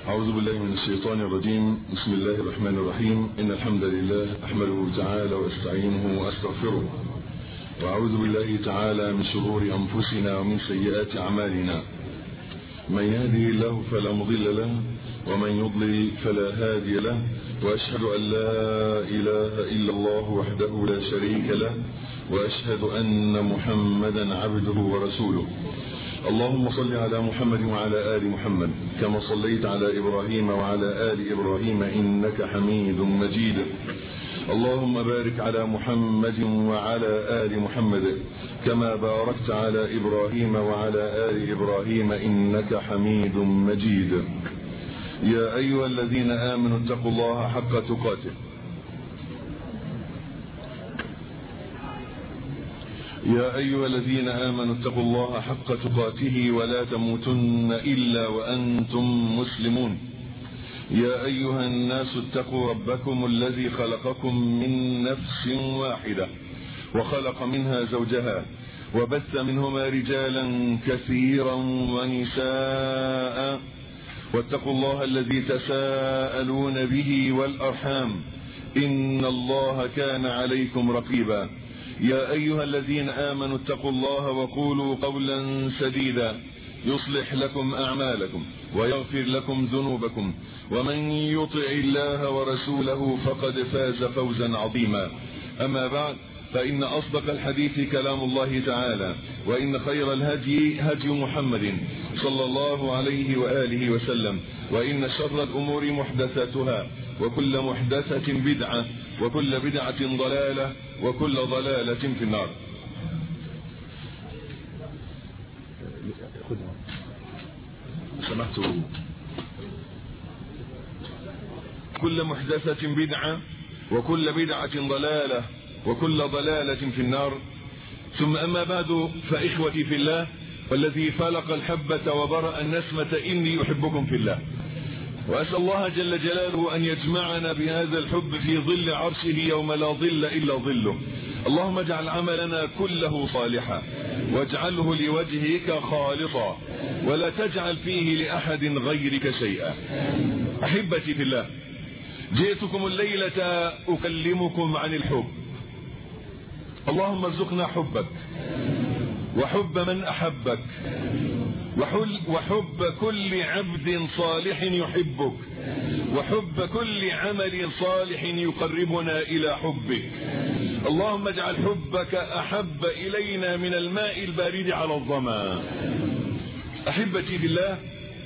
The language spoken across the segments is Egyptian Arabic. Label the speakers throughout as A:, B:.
A: أعوذ بالله من الشيطان الرجيم بسم الله الرحمن الرحيم إن الحمد لله أحمده تعالى وأستعينه وأستغفره وأعوذ بالله تعالى من شرور أنفسنا ومن سيئات أعمالنا من يهده الله فلا مضل له ومن يضلل فلا هادي له وأشهد أن لا إله إلا الله وحده لا شريك له وأشهد أن محمدا عبده ورسوله اللهم صل على محمد وعلى آل محمد كما صليت على إبراهيم وعلى آل إبراهيم إنك حميد مجيد اللهم بارك على محمد وعلى آل محمد كما باركت على إبراهيم وعلى آل إبراهيم إنك حميد مجيد يا أيها الذين آمنوا اتقوا الله حق تقاته يا أيها الذين آمنوا اتقوا الله حق تقاته ولا تموتن إلا وأنتم مسلمون يا أيها الناس اتقوا ربكم الذي خلقكم من نفس واحدة وخلق منها زوجها وبث منهما رجالا كثيرا ونساء واتقوا الله الذي تساءلون به والأرحام إن الله كان عليكم رقيبا يا أيها الذين آمنوا اتقوا الله وقولوا قولا سديدا يصلح لكم أعمالكم ويغفر لكم ذنوبكم ومن يطع الله ورسوله فقد فاز فوزا عظيما أما بعد فإن أصدق الحديث كلام الله تعالى وإن خير الهدي هدي محمد صلى الله عليه وآله وسلم وإن شر الأمور محدثاتها وكل محدثة بدعة وكل بدعة ضلالة وكل ضلالة في النار سمحت كل محدثة بدعة وكل بدعة ضلالة وكل ضلالة في النار ثم أما بعد فإخوتي في الله والذي فلق الحبة وبرأ النسمة إني أحبكم في الله وأسأل الله جل جلاله أن يجمعنا بهذا الحب في ظل عرشه يوم لا ظل إلا ظله اللهم اجعل عملنا كله صالحا واجعله لوجهك خالصا ولا تجعل فيه لأحد غيرك شيئا أحبتي في الله جئتكم الليلة أكلمكم عن الحب اللهم ارزقنا حبك وحب من أحبك وحب كل عبد صالح يحبك وحب كل عمل صالح يقربنا إلى حبك اللهم اجعل حبك أحب إلينا من الماء البارد على الظما أحبتي بالله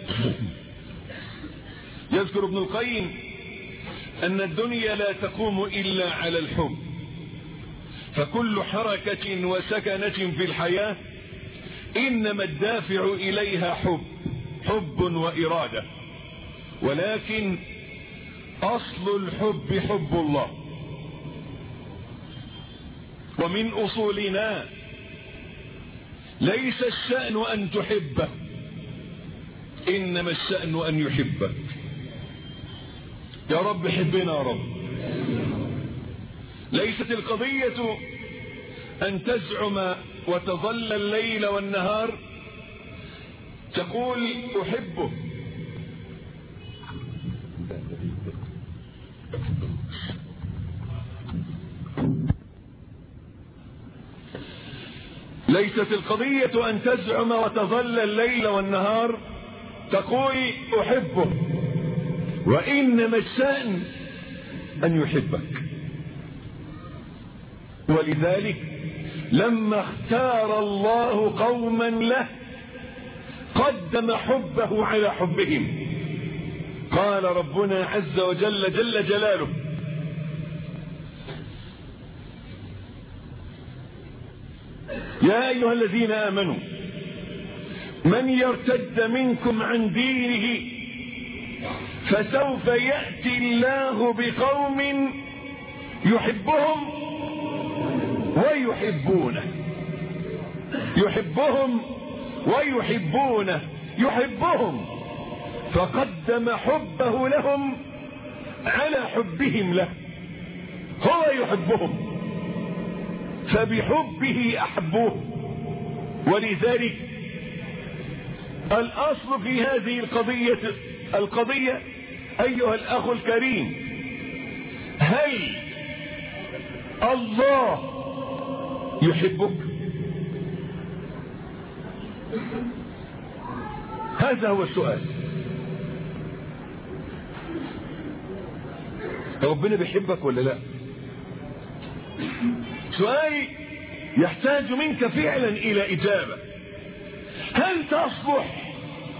A: يذكر ابن القيم أن الدنيا لا تقوم إلا على الحب فكل حركة وسكنة في الحياة إنما الدافع إليها حب حب وإرادة ولكن أصل الحب حب الله ومن أصولنا ليس الشأن أن تحبه إنما الشأن أن يحبك يا رب حبنا يا رب ليست القضية أن تزعم وتظل الليل والنهار تقول أحبه ليست القضية أن تزعم وتظل الليل والنهار تقول أحبه وإنما الشأن أن يحبك ولذلك لما اختار الله قوما له قدم حبه على حبهم قال ربنا عز وجل جل جلاله يا أيها الذين آمنوا من يرتد منكم عن دينه فسوف يأتي الله بقوم يحبهم ويحبونه يحبهم ويحبونه يحبهم فقدم حبه لهم على حبهم له هو يحبهم فبحبه أحبوه ولذلك الأصل في هذه القضية
B: القضية أيها الأخ الكريم هل الله يحبك هذا هو السؤال ربنا بيحبك ولا لا سؤال يحتاج منك فعلا الى اجابة هل تصلح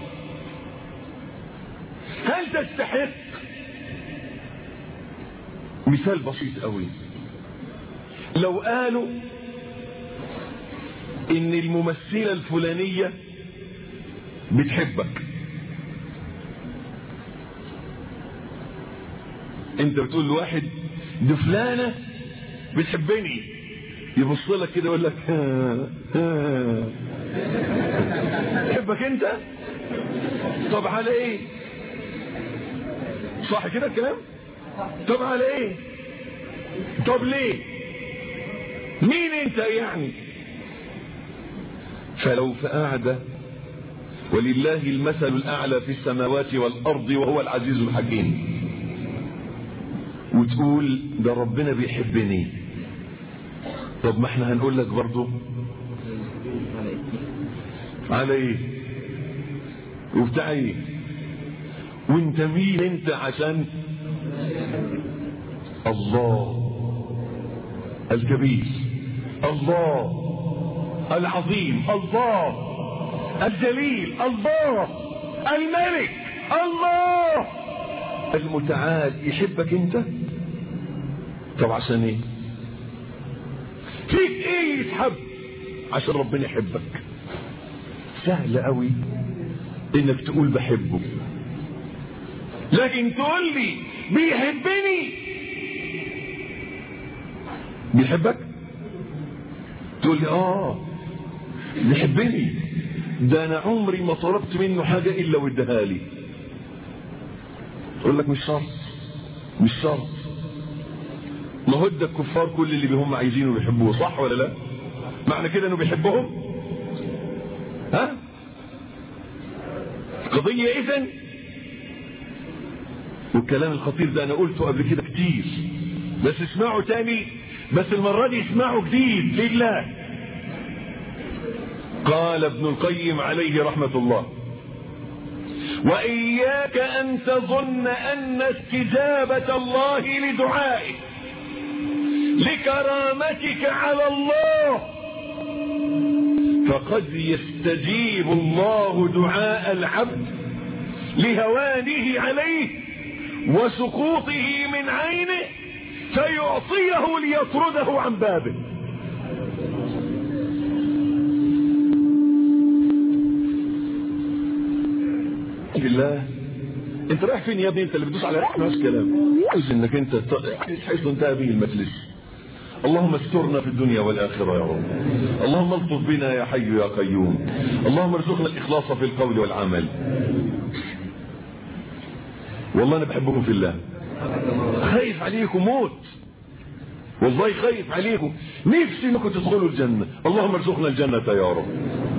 B: هل تستحق مثال بسيط قوي لو قالوا ان الممثلة الفلانية بتحبك انت بتقول لواحد دي فلانة بتحبني يبص لك كده يقول لك ها ها تحبك انت طب على ايه صح كده الكلام طب على ايه طب ليه مين انت يعني فلو في قاعدة ولله المثل الأعلى في السماوات والأرض وهو العزيز الحكيم وتقول ده ربنا بيحبني طب ما احنا هنقول لك برضه على ايه وبتاع ايه وانت مين انت عشان الله الكبير الله العظيم الله الجليل الله الملك الله المتعال يحبك انت طب عشان ايه فيك ايه يتحب عشان ربنا يحبك سهل قوي انك تقول بحبه لكن تقول لي بيحبني بيحبك تقول لي اه بيحبني ده انا عمري ما طلبت منه حاجة الا واداها لي اقول لك مش شرط مش شرط ما هو ده الكفار كل اللي هم عايزينه بيحبوه صح ولا لا معنى كده انه بيحبهم ها قضية اذا والكلام الخطير ده انا قلته قبل كده كتير بس اسمعوا تاني بس المرة دي اسمعوا جديد لله قال ابن القيم عليه رحمة الله وإياك أن تظن أن استجابة الله لدعائك لكرامتك على الله فقد يستجيب الله دعاء العبد لهوانه عليه وسقوطه من عينه فيعطيه ليطرده عن بابه بالله انت رايح فين يا ابني انت اللي بتدوس على نفس كلام عايز انك انت حيث انتهى به المجلس اللهم استرنا في الدنيا والآخرة يا رب اللهم الطف بنا يا حي يا قيوم اللهم ارزقنا الإخلاص في القول والعمل والله أنا بحبكم في الله خايف عليكم موت والله خايف عليكم نفسي انكم تدخلوا الجنة اللهم ارزقنا الجنة يا رب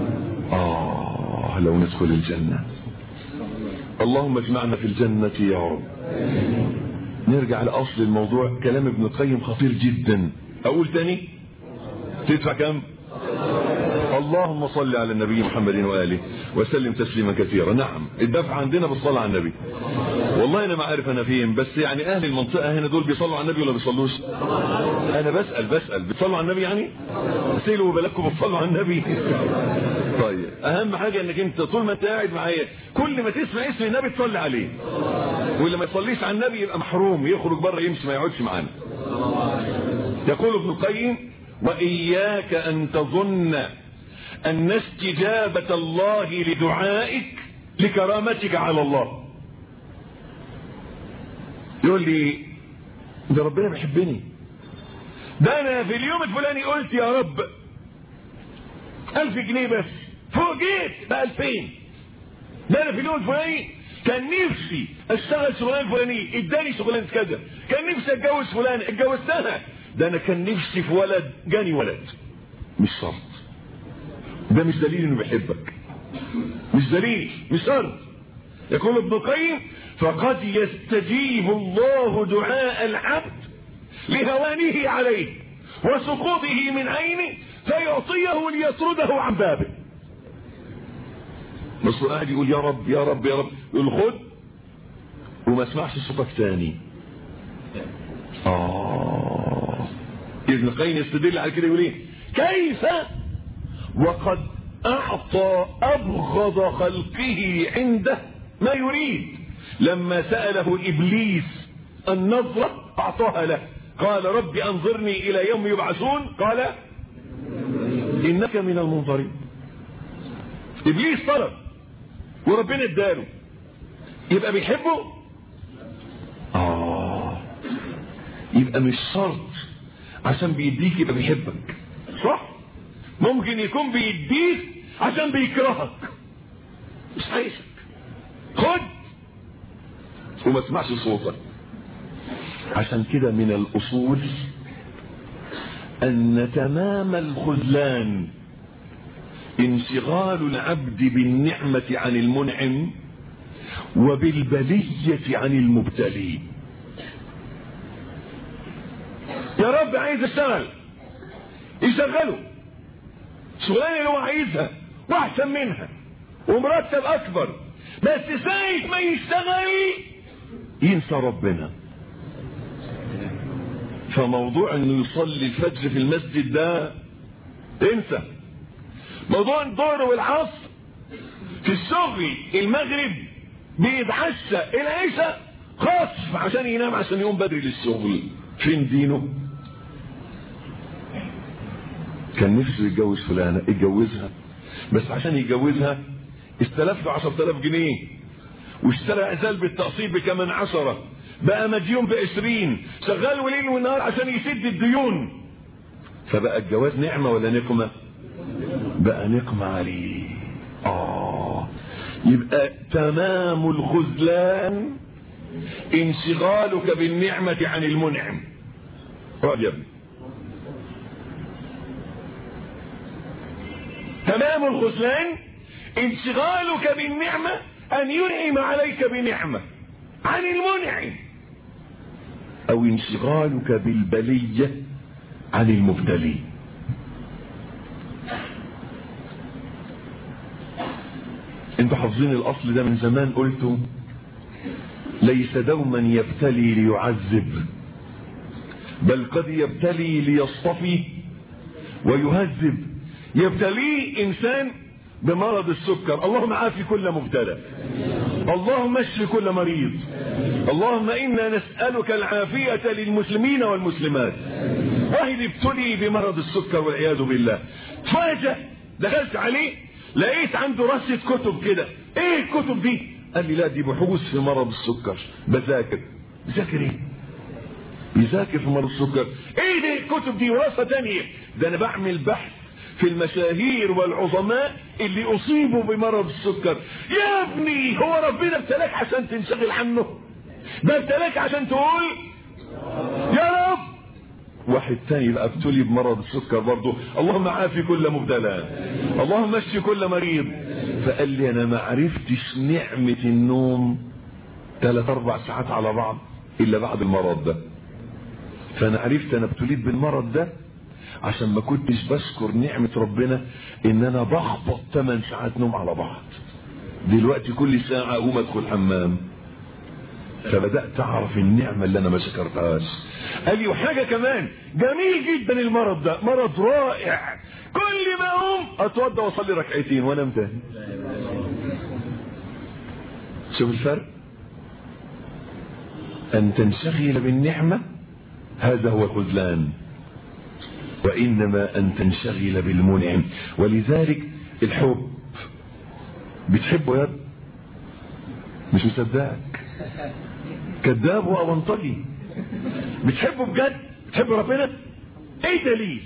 B: آه لو ندخل الجنة اللهم اجمعنا في الجنة يا رب نرجع لأصل الموضوع كلام ابن القيم خطير جدا أقول تاني تدفع كم اللهم صل على النبي محمد وآله وسلم تسليما كثيرا نعم الدفع عندنا بالصلاة على النبي والله أنا ما عارف أنا فين بس يعني أهل المنطقة هنا دول بيصلوا على النبي ولا بيصلوش أنا بسأل بسأل بتصلوا على النبي يعني سيلوا بالكم بتصلوا على النبي طيب أهم حاجة أنك أنت طول ما أنت قاعد معايا كل ما تسمع اسم النبي تصلي عليه واللي ما يصليش على النبي يبقى محروم يخرج بره يمشي ما يقعدش معانا يقول ابن القيم وإياك أن تظن أن استجابة الله لدعائك لكرامتك على الله يقول لي ده ربنا بيحبني ده أنا في اليوم الفلاني قلت يا رب ألف جنيه بس فوجئت بألفين ده أنا في اليوم الفلاني كان نفسي اشتغل شغلانه فلانيه اداني شغلانه كذا كان نفسي اتجوز فلان اتجوزتها ده انا كان نفسي في ولد جاني ولد مش شرط ده مش دليل انه بيحبك مش دليل مش شرط يقول ابن القيم فقد يستجيب الله دعاء العبد لهوانه عليه وسقوطه من عينه فيعطيه ليطرده عن بابه بس قاعد يقول يا رب يا رب يا رب يقول خد وما اسمعش صوتك تاني آه ابن القيم يستدل على كده يقول ايه كيف وقد اعطى ابغض خلقه عنده ما يريد لما سأله ابليس النظرة اعطاها له قال رب انظرني الى يوم يبعثون قال انك من المنظرين ابليس طلب وربنا اداله يبقى بيحبه اه يبقى مش شرط عشان بيديك يبقى بيحبك صح ممكن يكون بيديك عشان بيكرهك مش عايزك خد وما تسمعش صوتك عشان كده من الاصول ان تمام الخذلان انشغال العبد بالنعمة عن المنعم وبالبلية عن المبتلي يا رب عايز اشتغل يشغله شغلانه اللي هو عايزها واحسن منها ومرتب اكبر بس ساعة ما يشتغل ينسى ربنا فموضوع انه يصلي الفجر في المسجد ده انسى موضوع الظهر والعصر في الشغل المغرب بيتعشى العشاء خاص عشان ينام عشان يقوم بدري للشغل فين دينه كان نفسه يتجوز فلانة اتجوزها بس عشان يتجوزها استلف له 10000 جنيه واشترى عزال بالتقسيط بكمان عشرة بقى مديون بعشرين شغال وليل ونهار عشان يسد الديون فبقى الجواز نعمة ولا نقمة بقى نقمة عليه آه يبقى تمام الخذلان انشغالك بالنعمة عن المنعم اقعد يا ابني تمام الخذلان انشغالك بالنعمة أن ينعم عليك بنعمة عن المنعم أو انشغالك بالبلية عن المبتلي انتوا حافظين الأصل ده من زمان قلتوا ليس دوما يبتلي ليعذب بل قد يبتلي ليصطفي ويهذب يبتليه إنسان بمرض السكر اللهم عافي كل مبتلى اللهم اشف كل مريض اللهم إنا نسألك العافية للمسلمين والمسلمات واحد ابتلي بمرض السكر والعياذ بالله فاجأ دخلت عليه لقيت عنده رصة كتب كده ايه الكتب دي قال لي لا دي بحوث في مرض السكر بذاكر بذاكر ايه بيذاكر في مرض السكر ايه دي الكتب دي ورصة تانية ده انا بعمل بحث في المشاهير والعظماء اللي اصيبوا بمرض السكر يا ابني هو ربنا ابتلاك عشان تنشغل عنه ده ابتلاك عشان تقول يا رب واحد تاني بقى ابتلي بمرض السكر برضه اللهم عافي كل مبتلى اللهم اشفي كل مريض فقال لي انا ما عرفتش نعمة النوم ثلاث اربع ساعات على بعض الا بعد المرض ده فانا عرفت انا ابتليت بالمرض ده عشان ما كنتش بشكر نعمة ربنا ان انا بخبط 8 ساعات نوم على بعض دلوقتي كل ساعة اقوم ادخل حمام فبدأت اعرف النعمة اللي انا ما شكرتهاش قال لي وحاجة كمان جميل جدا المرض ده مرض رائع كل ما اقوم اتوضى واصلي ركعتين وانام تاني شوف الفرق ان تنشغل بالنعمة هذا هو الخذلان وإنما أن تنشغل بالمنعم ولذلك الحب بتحبه يا مش مصدقك كذاب وأونطجي بتحبه بجد بتحب ربنا ايه دليل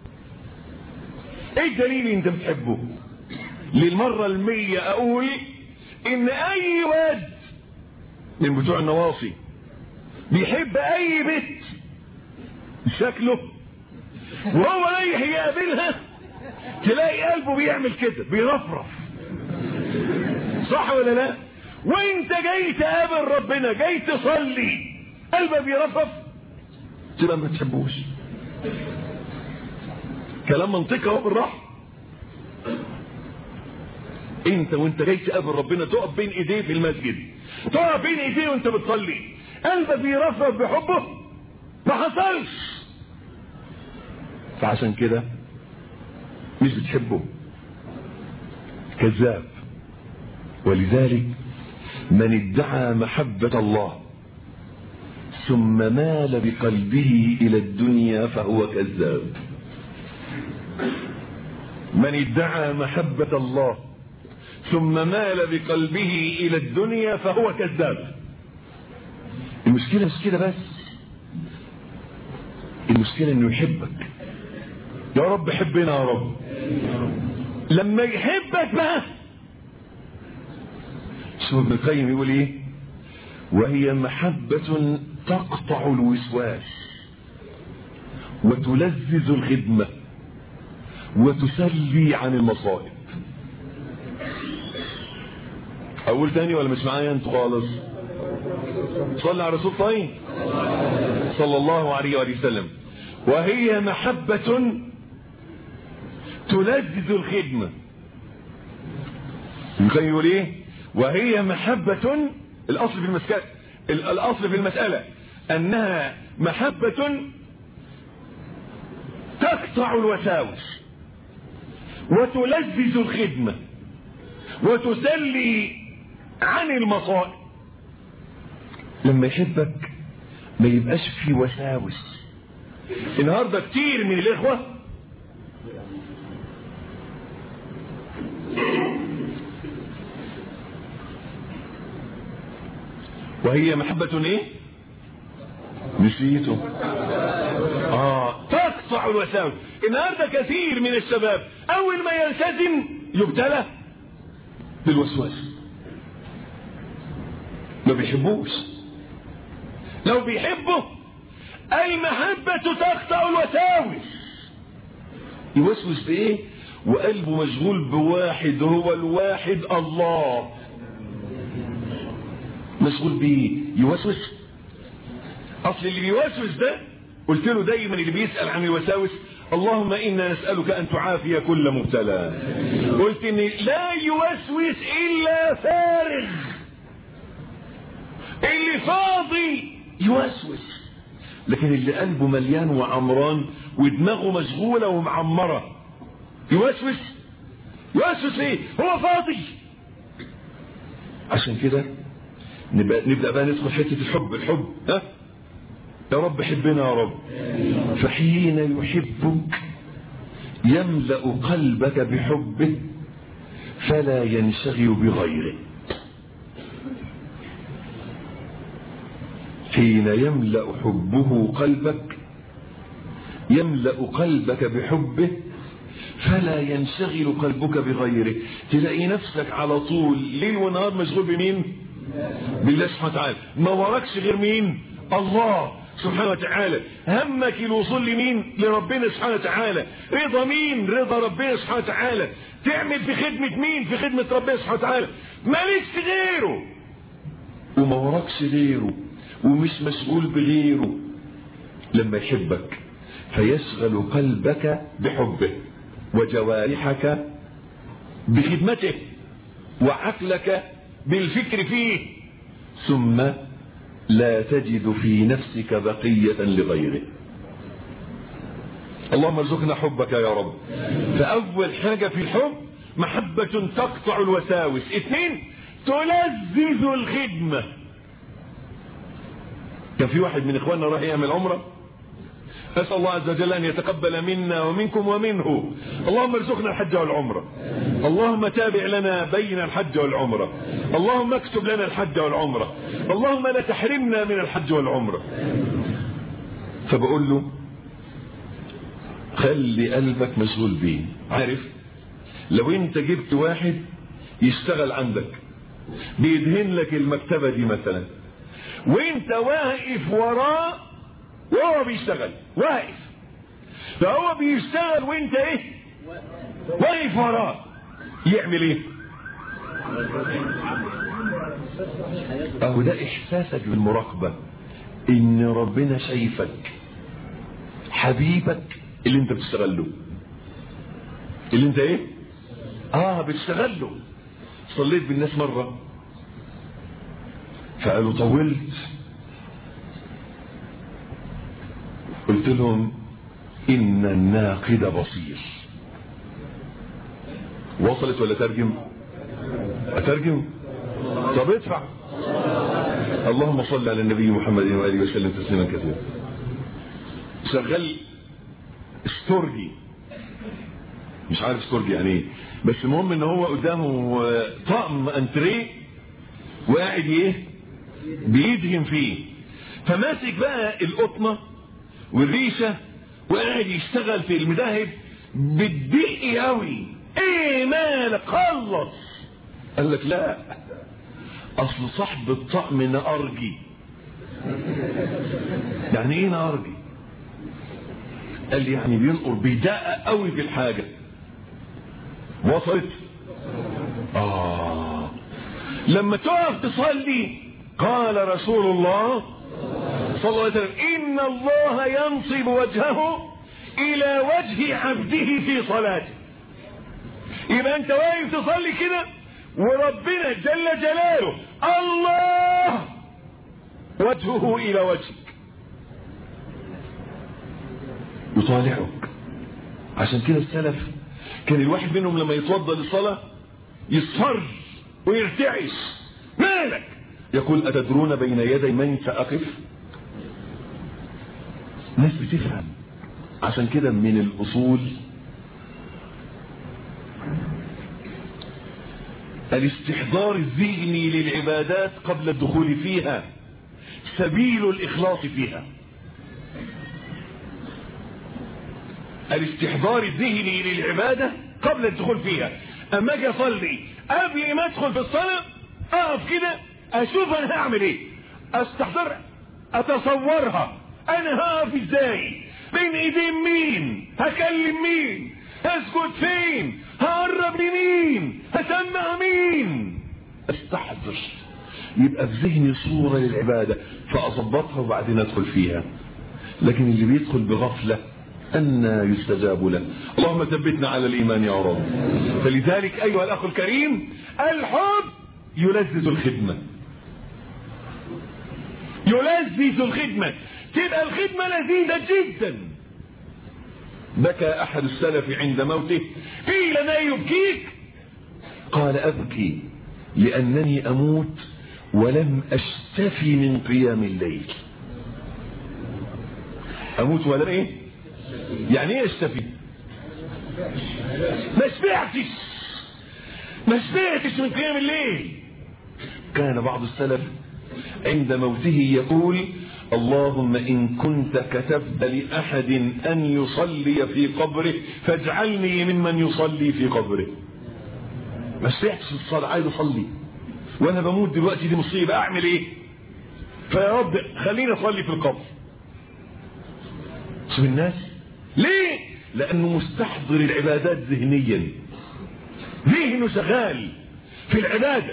B: ايه دليل انت بتحبه للمرة المية اقول ان اي واد من بتوع النواصي بيحب اي بنت شكله وهو رايح يقابلها تلاقي قلبه بيعمل كده بيرفرف صح ولا لا وانت جاي تقابل ربنا جاي تصلي قلبك بيرفرف تبقى ما تحبوش كلام منطقي اهو بالراحه انت وانت جاي تقابل ربنا تقف بين ايديه في المسجد تقف بين ايديه وانت بتصلي قلبك بيرفرف بحبه ما حصلش فعشان كده مش بتحبه كذاب ولذلك من ادعى محبة الله ثم مال بقلبه إلى الدنيا فهو كذاب من ادعى محبة الله ثم مال بقلبه إلى الدنيا فهو كذاب المشكلة مش كده بس المشكلة انه يحبك يا رب حبنا يا رب لما يحبك بقى شوف ابن القيم يقول ايه وهي محبة تقطع الوسواس وتلذذ الخدمة وتسلي عن المصائب اقول تاني ولا مش معايا انتوا خالص صلى على رسول طيب صلى الله عليه وآله وسلم وهي محبة تلذذ الخدمة القيم يقول ايه وهي محبة الاصل في المسألة الاصل في المسألة انها محبة تقطع الوساوس وتلذذ الخدمة وتسلي عن المصائب لما يحبك ما يبقاش في وساوس النهاردة كتير من الاخوة وهي محبة ايه نسيته اه تقطع الوساوس النهارده كثير من الشباب اول ما يلتزم يبتلى بالوسواس ما بيحبوش لو بيحبه المحبة تقطع الوساوس يوسوس بايه وقلبه مشغول بواحد هو الواحد الله مشغول بيه يوسوس اصل اللي بيوسوس ده قلت له دايما اللي بيسأل عن الوساوس اللهم انا نسألك ان تعافي كل مبتلى قلت ان لا يوسوس الا فارغ اللي فاضي يوسوس لكن اللي قلبه مليان وعمران ودماغه مشغولة ومعمرة يوسوس يوسوس ايه هو فاضي عشان كده نبقى نبدأ بقى ندخل حتة الحب الحب ها يا رب حبنا يا رب فحين يحبك يملأ قلبك بحبه فلا ينشغل بغيره حين يملأ حبه قلبك يملأ قلبك بحبه فلا ينشغل قلبك بغيره تلاقي نفسك على طول ليل ونهار مشغول بمين بالله سبحانه وتعالى ما وراكش غير مين الله سبحانه وتعالى همك الوصول لمين لربنا سبحانه وتعالى رضا مين رضا ربنا سبحانه وتعالى تعمل في خدمة مين في خدمة ربنا سبحانه وتعالى مالكش غيره وما وراكش غيره ومش مشغول بغيره لما يحبك فيشغل قلبك بحبه وجوارحك بخدمته وعقلك بالفكر فيه ثم لا تجد في نفسك بقية لغيره اللهم ارزقنا حبك يا رب فأول حاجة في الحب محبة تقطع الوساوس اثنين تلذذ الخدمة كان في واحد من اخواننا راح يعمل عمره نسأل الله عز وجل أن يتقبل منا ومنكم ومنه اللهم ارزقنا الحج والعمرة اللهم تابع لنا بين الحج والعمرة اللهم اكتب لنا الحج والعمرة اللهم لا تحرمنا من الحج والعمرة فبقول له خلي قلبك مشغول بيه عارف لو انت جبت واحد يشتغل عندك بيدهن لك المكتبة دي مثلا وانت واقف وراه وهو بيشتغل واقف فهو بيشتغل وانت ايه واقف وراه يعمل ايه اهو ده احساسك بالمراقبة ان ربنا شايفك حبيبك اللي انت بتشتغل له اللي انت ايه اه بتشتغل له صليت بالناس مرة فقالوا طولت قلت لهم ان الناقد بصير وصلت ولا ترجم اترجم طب ادفع اللهم صل على النبي محمد واله وسلم تسليما كثيرا شغال استورجي مش عارف استورجي يعني ايه بس المهم ان هو قدامه طقم انتريه وقاعد ايه بيدهن فيه فماسك بقى القطنه والريشه وقاعد يشتغل في المذاهب بالدق قوي ايه مالك خلص قال لك لا اصل صاحب الطقم نارجي يعني ايه نارجي قال لي يعني بينقر بيدقق قوي في الحاجه وصلت اه لما تقف تصلي قال رسول الله صلى الله عليه وسلم ان الله ينصب وجهه الى وجه عبده في صلاته يبقى انت واقف تصلي كده وربنا جل جلاله الله وجهه الى وجهك يطالعك عشان كده السلف كان الواحد منهم لما يتوضا للصلاه يصفر ويرتعش مالك يقول اتدرون بين يدي من ساقف ناس بتفهم عشان كده من الاصول الاستحضار الذهني للعبادات قبل الدخول فيها سبيل الإخلاص فيها الاستحضار الذهني للعبادة قبل الدخول فيها أما أجي أصلي قبل ما أدخل في الصلاة أقف كده أشوف أنا هعمل إيه أستحضر أتصورها أنا هقف إزاي بين إيدين مين هكلم مين هسكت فين هقرب لمين هسمع مين استحضر يبقى في ذهني صورة للعبادة فأظبطها وبعدين أدخل فيها لكن اللي بيدخل بغفلة أن يستجاب له اللهم ثبتنا على الإيمان يا رب فلذلك أيها الأخ الكريم الحب يلذذ الخدمة يلذذ الخدمة تبقى الخدمة لذيذة جدا بكى أحد السلف عند موته قيل ما يبكيك قال أبكي لأنني أموت ولم أشتفي من قيام الليل أموت ولم إيه يعني إيه أشتفي ما شبعتش ما شبعتش من قيام الليل كان بعض السلف عند موته يقول اللهم إن كنت كتبت لأحد أن يصلي في قبره فاجعلني ممن يصلي في قبره ما شبعتش الصلاة عايز أصلي وأنا بموت دلوقتي دي مصيبة أعمل إيه فيا رب خليني أصلي في القبر شوف الناس ليه لأنه مستحضر العبادات ذهنيا ذهنه شغال في العبادة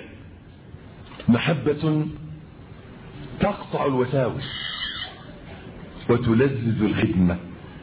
B: محبة تقطع الوساوس وتلذذ الخدمة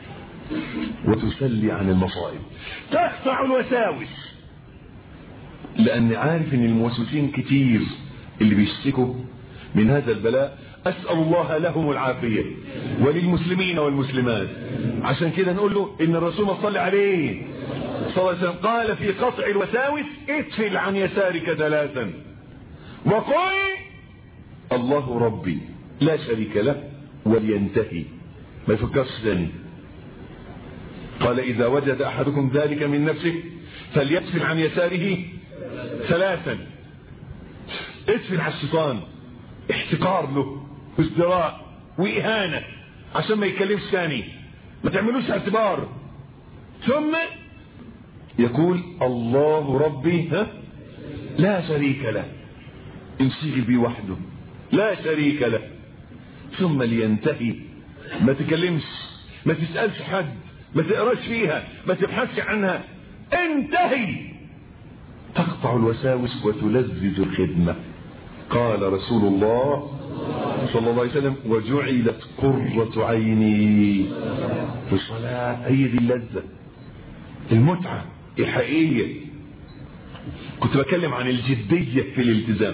B: وتسلي عن المصائب تقطع الوساوس لأن عارف ان الموسوسين كتير اللي بيشتكوا من هذا البلاء أسأل الله لهم العافية وللمسلمين والمسلمات عشان كده نقول له إن الرسول صلى عليه صلى الله عليه وسلم قال في قطع الوساوس اتفل عن يسارك ثلاثا وقل الله ربي لا شريك له ولينتهي ما يفكرش ثاني قال إذا وجد أحدكم ذلك من نفسه فليدفن عن يساره ثلاثا ادفن على الشيطان احتقار له وازدراء وإهانة عشان ما يتكلمش ثاني ما تعملوش اعتبار ثم يقول الله ربي ها لا شريك له انشغل بيه وحده لا شريك له ثم لينتهي ما تكلمش ما تسألش حد ما تقراش فيها ما تبحثش عنها انتهي تقطع الوساوس وتلذذ الخدمة قال رسول الله صلى الله عليه وسلم وجعلت قرة عيني في الصلاة هي دي اللذة المتعة الحقيقية كنت بتكلم عن الجدية في الالتزام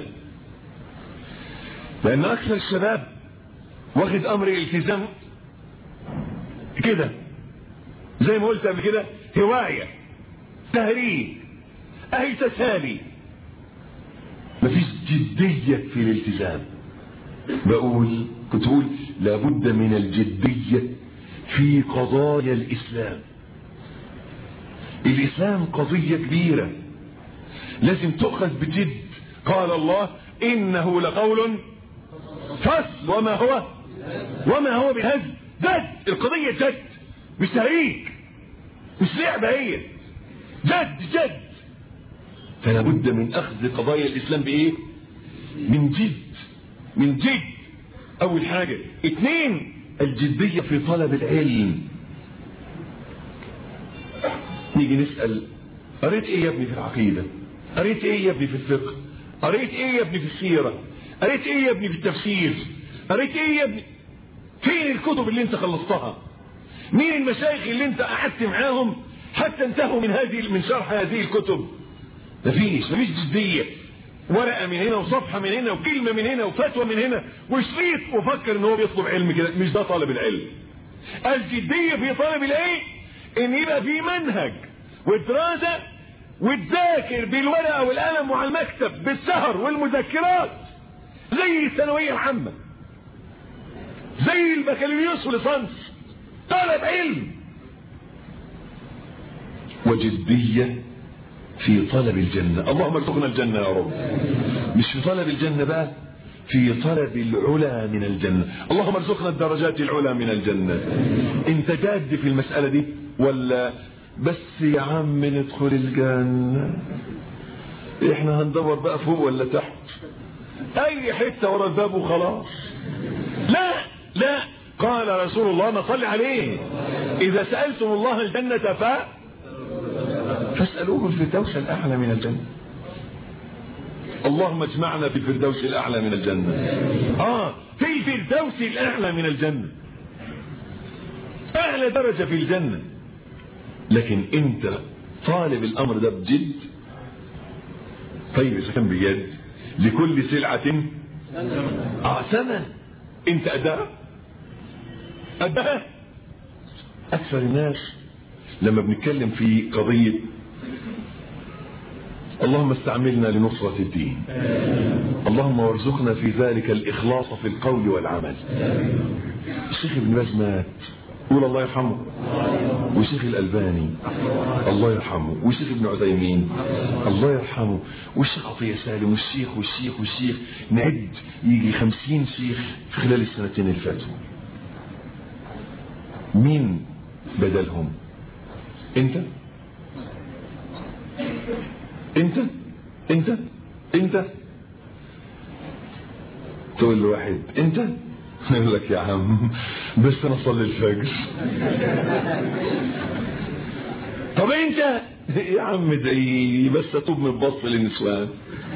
B: لأن أكثر الشباب واخد أمر الالتزام كده زي ما قلت قبل كده هواية تهريج أهي تسالي مفيش جدية في الالتزام بقول كنت بقول لابد من الجدية في قضايا الإسلام الإسلام قضية كبيرة لازم تؤخذ بجد قال الله إنه لقول فصل وما هو وما هو بهزل جد القضية جد مش تهريج مش لعبة هي جد جد فلا بد من أخذ قضايا الإسلام بإيه من جد من جد أول حاجة اثنين الجدية في طلب العلم نيجي نسأل قريت ايه يا ابني في العقيدة قريت ايه يا ابني في الفقه قريت ايه يا ابني في السيرة قريت ايه يا ابني في التفسير قريت ايه يا ابني فين الكتب اللي انت خلصتها مين المشايخ اللي انت قعدت معاهم حتى انتهوا من هذه من شرح هذه الكتب مفيش مفيش جدية ورقة من هنا وصفحة من هنا وكلمة من هنا وفتوى من هنا وشريط وفكر ان هو بيطلب علم كده مش ده طالب العلم الجدية في طالب العلم ان يبقى في منهج ودراسة وتذاكر بالورقة والقلم وعلى المكتب بالسهر والمذكرات زي الثانوية العامة زي البكالوريوس والليسانس طالب علم وجدية في طلب الجنة اللهم ارزقنا الجنة يا رب مش في طلب الجنة بقى في طلب العلا من الجنة اللهم ارزقنا الدرجات العلا من الجنة انت جاد في المسألة دي ولا بس يا عم ندخل الجنة احنا هندور بقى فوق ولا تحت اي حتة ورا الباب وخلاص لا لا قال رسول الله ما صلي عليه اذا سألتم الله الجنة ف فاسألوه الفردوس الاعلى من الجنة اللهم اجمعنا في الفردوس الاعلى من الجنة اه في الفردوس الاعلى من الجنة اعلى درجة في الجنة لكن انت طالب الامر ده بجد طيب اذا كان بجد لكل سلعة اه ثمن انت اداها اداها اكثر الناس لما بنتكلم في قضية اللهم استعملنا لنصرة الدين اللهم وارزقنا في ذلك الإخلاص في القول والعمل الشيخ ابن باز مات قول الله يرحمه وشيخ الألباني الله يرحمه وشيخ ابن عثيمين الله يرحمه والشيخ عطية سالم والشيخ والشيخ والشيخ نعد يجي خمسين شيخ في خلال السنتين اللي فاتوا مين بدلهم انت انت انت انت تقول لواحد انت يقول لك يا عم بس انا اصلي الفجر طب انت يا عم ادعي بس اتوب من البص للنسوان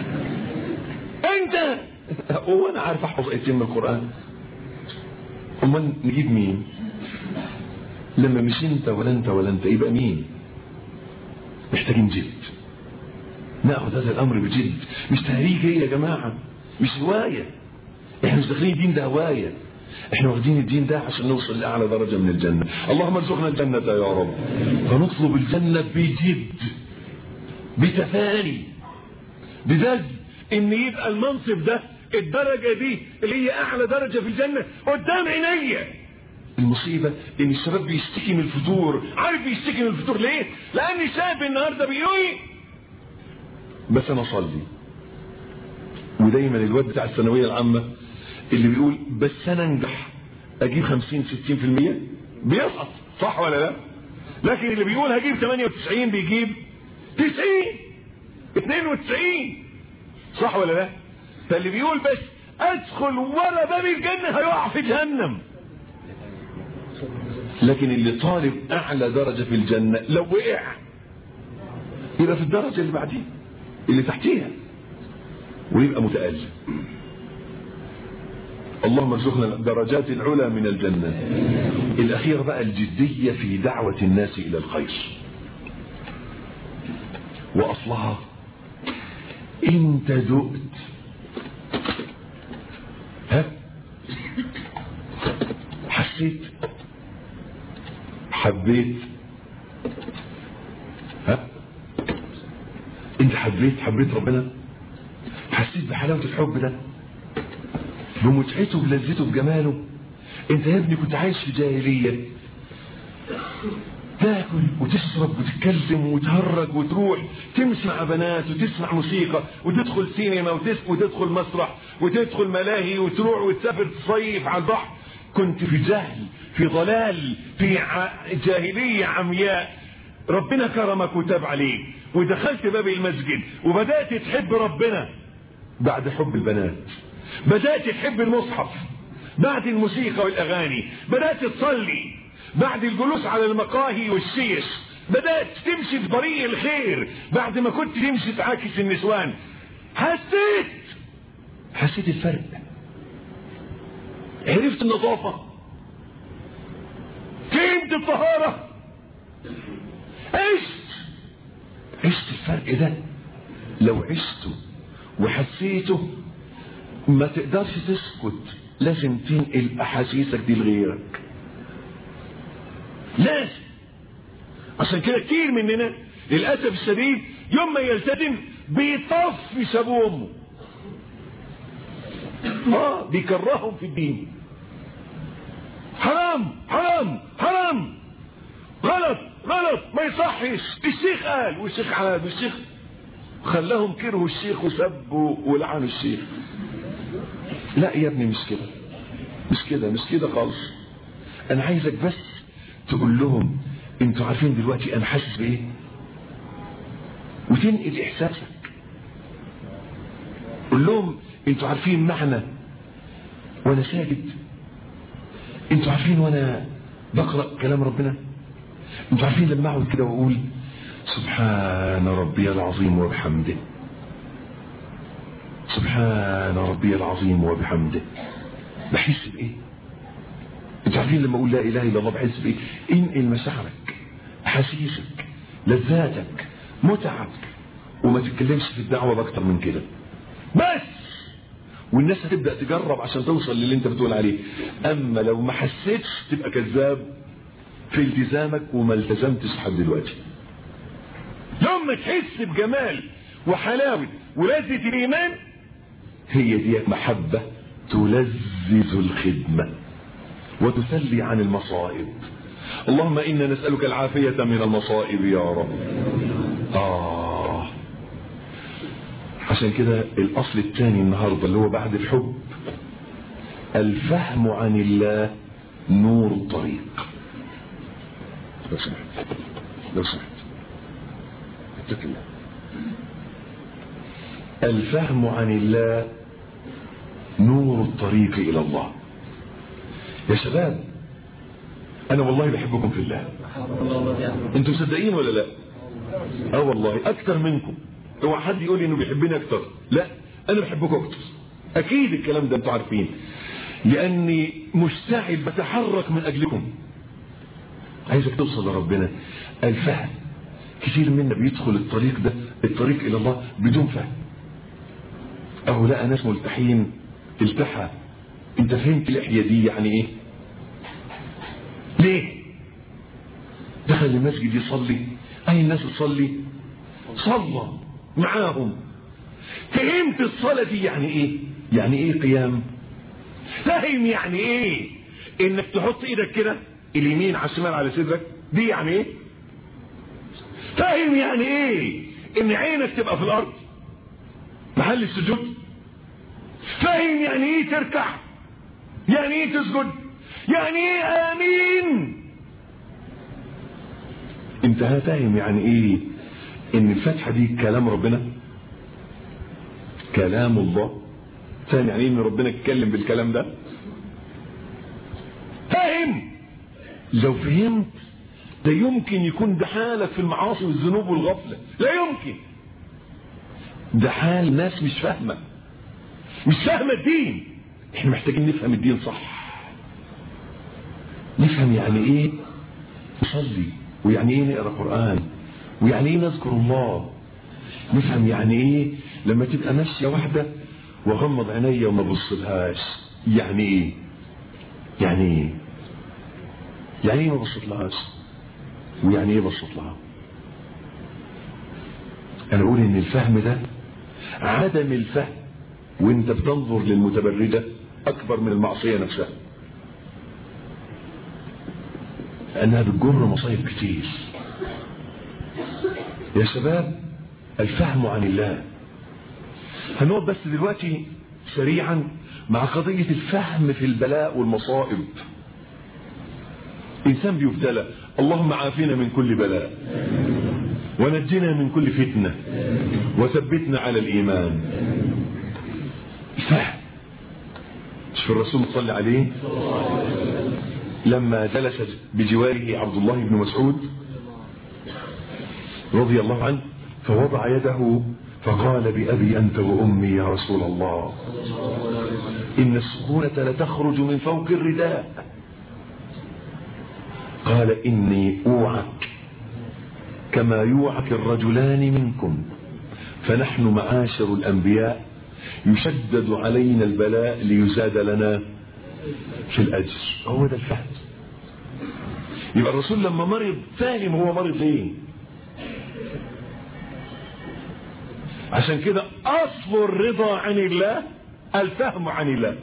B: انت هو انا عارف احفظ ايتين من القران امال نجيب مين لما مش انت ولا انت ولا انت يبقى مين محتاجين جد ناخذ هذا الامر بجد مش تهريج هي يا جماعه مش هوايه احنا مش داخلين الدين ده هوايه احنا واخدين الدين ده عشان نوصل لاعلى درجه من الجنه اللهم ارزقنا الجنه يا رب فنطلب الجنه بجد بتفاني بجد ان يبقى المنصب ده الدرجه دي اللي هي اعلى درجه في الجنه قدام عينيا المصيبة ان الشباب بيشتكي من الفتور عارف بيشتكي من الفتور ليه لان شاب النهاردة بيقول بس انا اصلي ودايما الواد بتاع الثانوية العامة اللي بيقول بس انا انجح اجيب 50 60% بيسقط صح ولا لا لكن اللي بيقول هجيب 98 بيجيب 90 92 صح ولا لا فاللي بيقول بس ادخل ورا باب الجنة هيقع في جهنم لكن اللي طالب اعلى درجة في الجنة لو وقع يبقى في الدرجة اللي بعديه اللي تحتيها ويبقى متألم اللهم ارزقنا الدرجات العلى من الجنة الأخير بقى الجدية في دعوة الناس إلى الخير وأصلها انت دقت ها حسيت حبيت ها انت حبيت حبيت ربنا حسيت بحلاوة الحب ده بمتعته بلذته بجماله انت يا ابني كنت عايش في جاهلية تاكل وتشرب وتتكلم وتهرج وتروح تسمع بنات وتسمع موسيقى وتدخل سينما وتدخل مسرح وتدخل ملاهي وتروح وتسافر تصيف على البحر كنت في جهل في ضلال في جاهلية عمياء ربنا كرمك وتاب عليك ودخلت باب المسجد وبدأت تحب ربنا بعد حب البنات بدأت تحب المصحف بعد الموسيقى والأغاني بدأت تصلي بعد الجلوس على المقاهي والشيش بدأت تمشي في طريق الخير بعد ما كنت تمشي تعاكس النسوان حسيت حسيت الفرق عرفت النظافة فهمت الطهارة عشت عشت الفرق ده لو عشته وحسيته ما تقدرش تسكت لازم تنقل احاسيسك دي لغيرك لازم عشان كده كتير مننا للاسف الشديد يوم ما يلتزم بيطفش ابوه وامه اه بيكرههم في الدين حرام حرام حرام غلط غلط ما يصحش الشيخ قال والشيخ عاد والشيخ خلاهم كرهوا الشيخ وسبوا ولعنوا الشيخ لا يا ابني مش كده مش كده مش كده خالص انا عايزك بس تقول لهم انتوا عارفين دلوقتي انا حاسس بايه وتنقل احساسك قول لهم انتوا عارفين معنى وانا ساجد انتوا عارفين وانا بقرا كلام ربنا انتوا عارفين لما اقعد كده واقول سبحان ربي العظيم وبحمده سبحان ربي العظيم وبحمده بحس بايه انتوا عارفين لما اقول لا اله الا الله بحس بايه انقل مشاعرك احاسيسك لذاتك متعك وما تتكلمش في الدعوه باكتر من كده بس والناس هتبدا تجرب عشان توصل للي انت بتقول عليه اما لو ما حسيتش تبقى كذاب في التزامك وما التزمتش لحد دلوقتي لما تحس بجمال وحلاوه ولذه الايمان هي دي محبه تلذذ الخدمه وتسلي عن المصائب اللهم انا نسالك العافيه من المصائب يا رب اه عشان كده الاصل الثاني النهارده اللي هو بعد الحب الفهم عن الله نور الطريق لو سمحت لو سمحت اتق الله الفهم عن الله نور الطريق الى الله يا شباب انا والله بحبكم في الله انتوا مصدقين ولا لا اه والله اكتر منكم هو حد يقول لي انه بيحبني اكتر لا انا بحبكم اكتر اكيد الكلام ده انتوا عارفين لاني مشتعل بتحرك من اجلكم عايزك توصل لربنا الفهم كثير منا بيدخل الطريق ده الطريق الى الله بدون فهم اهو لقى ناس ملتحين التحى انت فهمت اللحية دي يعني ايه ليه دخل المسجد يصلي اي الناس تصلي صلى معاهم فهمت الصلاة دي يعني ايه يعني ايه قيام فاهم يعني ايه انك تحط ايدك كده اليمين على الشمال على صدرك دي يعني ايه فاهم يعني ايه ان عينك تبقى في الارض محل السجود فاهم يعني ايه تركع يعني ايه تسجد يعني ايه امين انت فاهم يعني ايه ان الفتحة دي كلام ربنا كلام الله فاهم يعني ايه ان ربنا يتكلم بالكلام ده فاهم لو فهمت ده يمكن يكون ده حالك في المعاصي والذنوب والغفلة لا يمكن ده حال ناس مش فاهمة مش فاهمة الدين احنا محتاجين نفهم الدين صح نفهم يعني ايه نصلي ويعني ايه نقرا قرآن ويعني ايه نذكر الله نفهم يعني ايه لما تبقى ماشية واحدة واغمض عينيا وما بصلهاش يعني ايه يعني ايه يعني ايه ما بصيتلهاش ويعني ايه بصيت لها انا اقول ان الفهم ده عدم الفهم وانت بتنظر للمتبرجة اكبر من المعصية نفسها لانها بتجر مصايب كتير يا شباب الفهم عن الله هنقعد بس دلوقتي سريعا مع قضية الفهم في البلاء والمصائب إنسان بيبتلى اللهم عافنا من كل بلاء ونجنا من كل فتنة وثبتنا على الإيمان فهم مش في الرسول صلى عليه لما جلس بجواره عبد الله بن مسعود رضي الله عنه فوضع يده فقال بأبي أنت وأمي يا رسول الله إن السكونة لتخرج من فوق الرداء قال إني أوعك كما يوعك الرجلان منكم فنحن معاشر الأنبياء يشدد علينا البلاء ليزاد لنا في الأجر هو ده الفهم يبقى الرسول لما مرض فاهم هو مرض ليه عشان كده أصل الرضا عن الله الفهم عن الله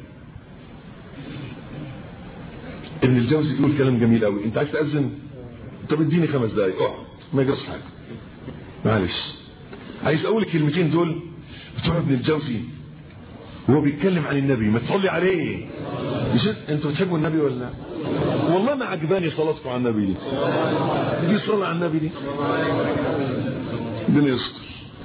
B: ابن الجوزي يقول كلام جميل قوي انت عايز تأذن طب اديني خمس دقايق اقعد ما يجرس حاجة معلش عايز اقول الكلمتين دول بتوع ابن الجوزي وهو بيتكلم عن النبي ما تصلي عليه مش انتوا بتحبوا النبي ولا لا والله ما عجباني صلاتكم على النبي دي دي صلاة على النبي دي الدنيا يستر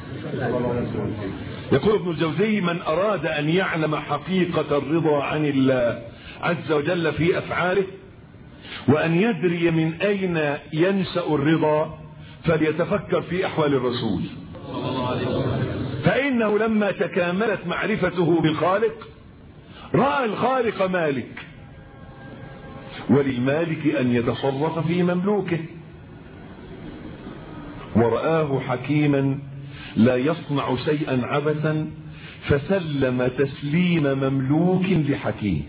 B: يقول ابن الجوزي من أراد أن يعلم حقيقة الرضا عن الله عز وجل في أفعاله وأن يدري من أين ينشأ الرضا فليتفكر في أحوال الرسول فإنه لما تكاملت معرفته بالخالق رأى الخالق مالك وللمالك أن يتصرف في مملوكه ورآه حكيما لا يصنع شيئا عبثا فسلم تسليم مملوك لحكيم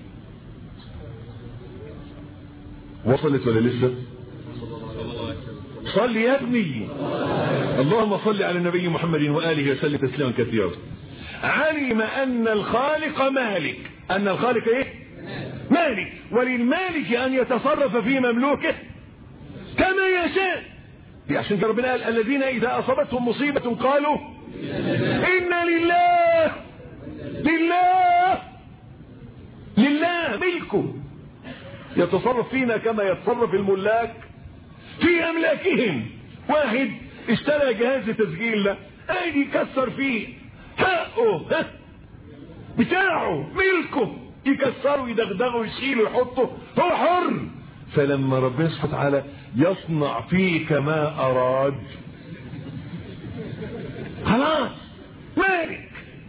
B: وصلت ولا لسه صل يا ابني اللهم صل على النبي محمد وآله وسلم تسليما كثيرا علم أن الخالق مالك أن الخالق إيه مالك وللمالك أن يتصرف في مملوكه كما يشاء عشان ربنا قال الذين إذا أصابتهم مصيبة قالوا إنا لله لله لله ملكه يتصرف فينا كما يتصرف الملاك في أملاكهم واحد اشترى جهاز تسجيل ده قاعد يكسر فيه حقه ها بتاعه ملكه يكسره يدغدغه ويشيله ويحطه هو حر فلما ربنا سبحانه وتعالى يصنع فيك ما أراد خلاص مالك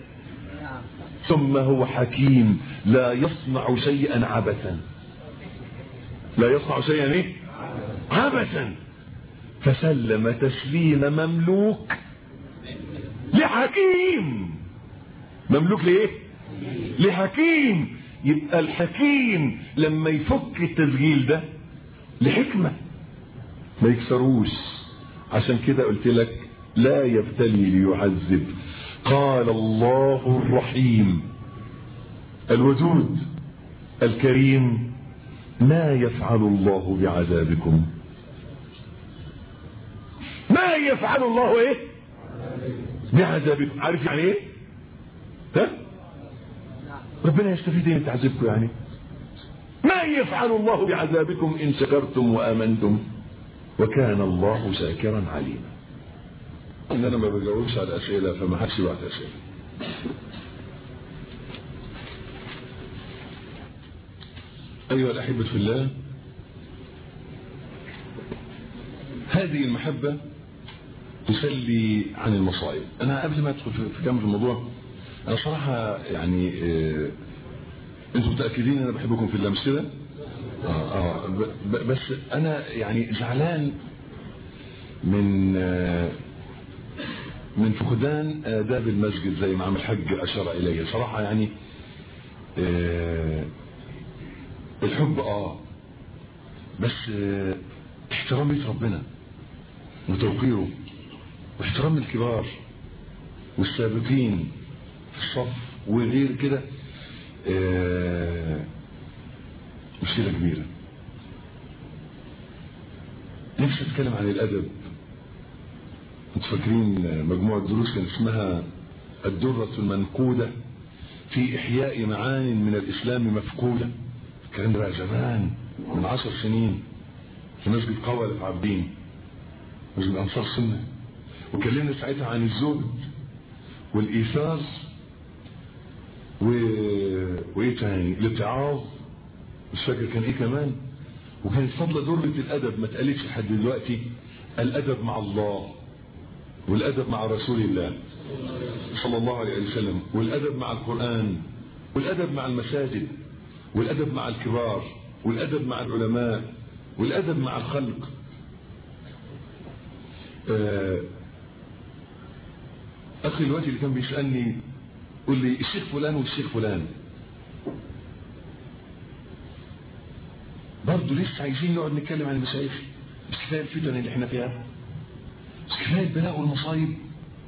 B: ثم هو حكيم لا يصنع شيئا عبثا لا يصنع شيئا ايه عبثا فسلم تسليم مملوك لحكيم مملوك ليه لحكيم يبقى الحكيم لما يفك التسجيل ده لحكمة ما يكسروش عشان كده قلت لك لا يبتلي ليعذب قال الله الرحيم الودود الكريم ما يفعل الله بعذابكم ما يفعل الله ايه بعذابكم عارف يعني ايه ها ربنا يستفيد ايه من تعذيبكم يعني ما يفعل الله بعذابكم ان شكرتم وامنتم وكان الله شاكرا عليما
A: ان انا ما بجاوبش على اسئله فما حدش يبعت اسئله ايها الاحبه في الله هذه المحبه تسلي عن المصائب انا قبل ما ادخل في كلام في الموضوع انا صراحه يعني آه انتم متاكدين انا بحبكم في الله مش كده؟ آه آه ب- بس انا يعني زعلان من آه من فقدان آداب المسجد زي ما عم الحج أشار إليه صراحة يعني آه الحب آه بس آه احترام بيت ربنا وتوقيره واحترام الكبار والسابقين في الصف وغير كده آه مشكلة كبيرة نفسي اتكلم عن الادب انتوا فاكرين مجموعة دروس كان اسمها الدرة المنقودة في إحياء معان من الإسلام مفقودة الكلام ده بقى زمان من عشر سنين في مسجد قولة عابدين مسجد أنصار سنة وكلمنا ساعتها عن الزهد والإيثار و... وإيه تاني الاتعاظ مش فاكر كان إيه كمان وكانت فضلة درة الأدب ما اتقالتش لحد دلوقتي الأدب مع الله والأدب مع رسول الله صلى الله عليه وسلم والأدب مع القرآن والأدب مع المساجد والأدب مع الكبار والأدب مع العلماء والأدب مع الخلق آه، أخي الوقت اللي كان بيسألني قول لي الشيخ فلان والشيخ فلان برضه لسه عايزين نقعد نتكلم عن المشايخ مش كفايه الفتن اللي احنا فيها مش كفايه البلاء والمصايب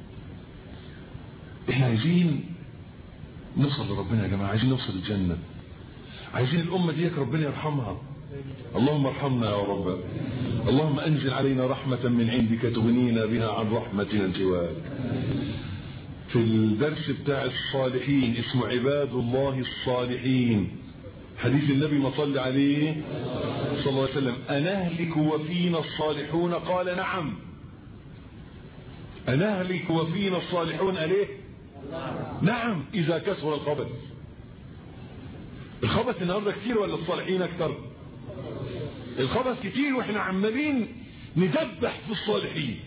A: احنا عايزين نوصل لربنا يا جماعه عايزين نوصل الجنه عايزين الامه ديك ربنا يرحمها اللهم ارحمنا يا رب اللهم انزل علينا رحمه من عندك تغنينا بها عن رحمتنا سواك في الدرس بتاع الصالحين اسمه عباد الله الصالحين حديث النبي ما صلى عليه صلى الله عليه وسلم أنهلك وفينا الصالحون قال نعم أنهلك وفينا الصالحون أليه نعم إذا كسر الخبث الخبث النهاردة كتير ولا الصالحين أكتر الخبث كتير وإحنا عمالين ندبح في الصالحين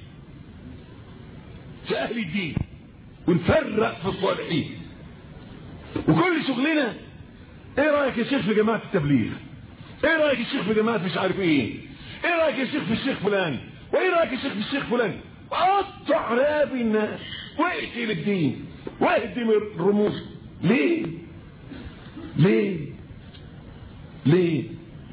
A: في أهل الدين ونفرق في الصالحين وكل شغلنا ايه رايك يا شيخ في جماعه التبليغ ايه رايك يا شيخ في جماعه مش عارف ايه ايه رايك يا شيخ في الشيخ فلان وايه رايك يا شيخ في الشيخ فلان قطع رابي الناس واقتل الدين واهدم الرموز ليه ليه ليه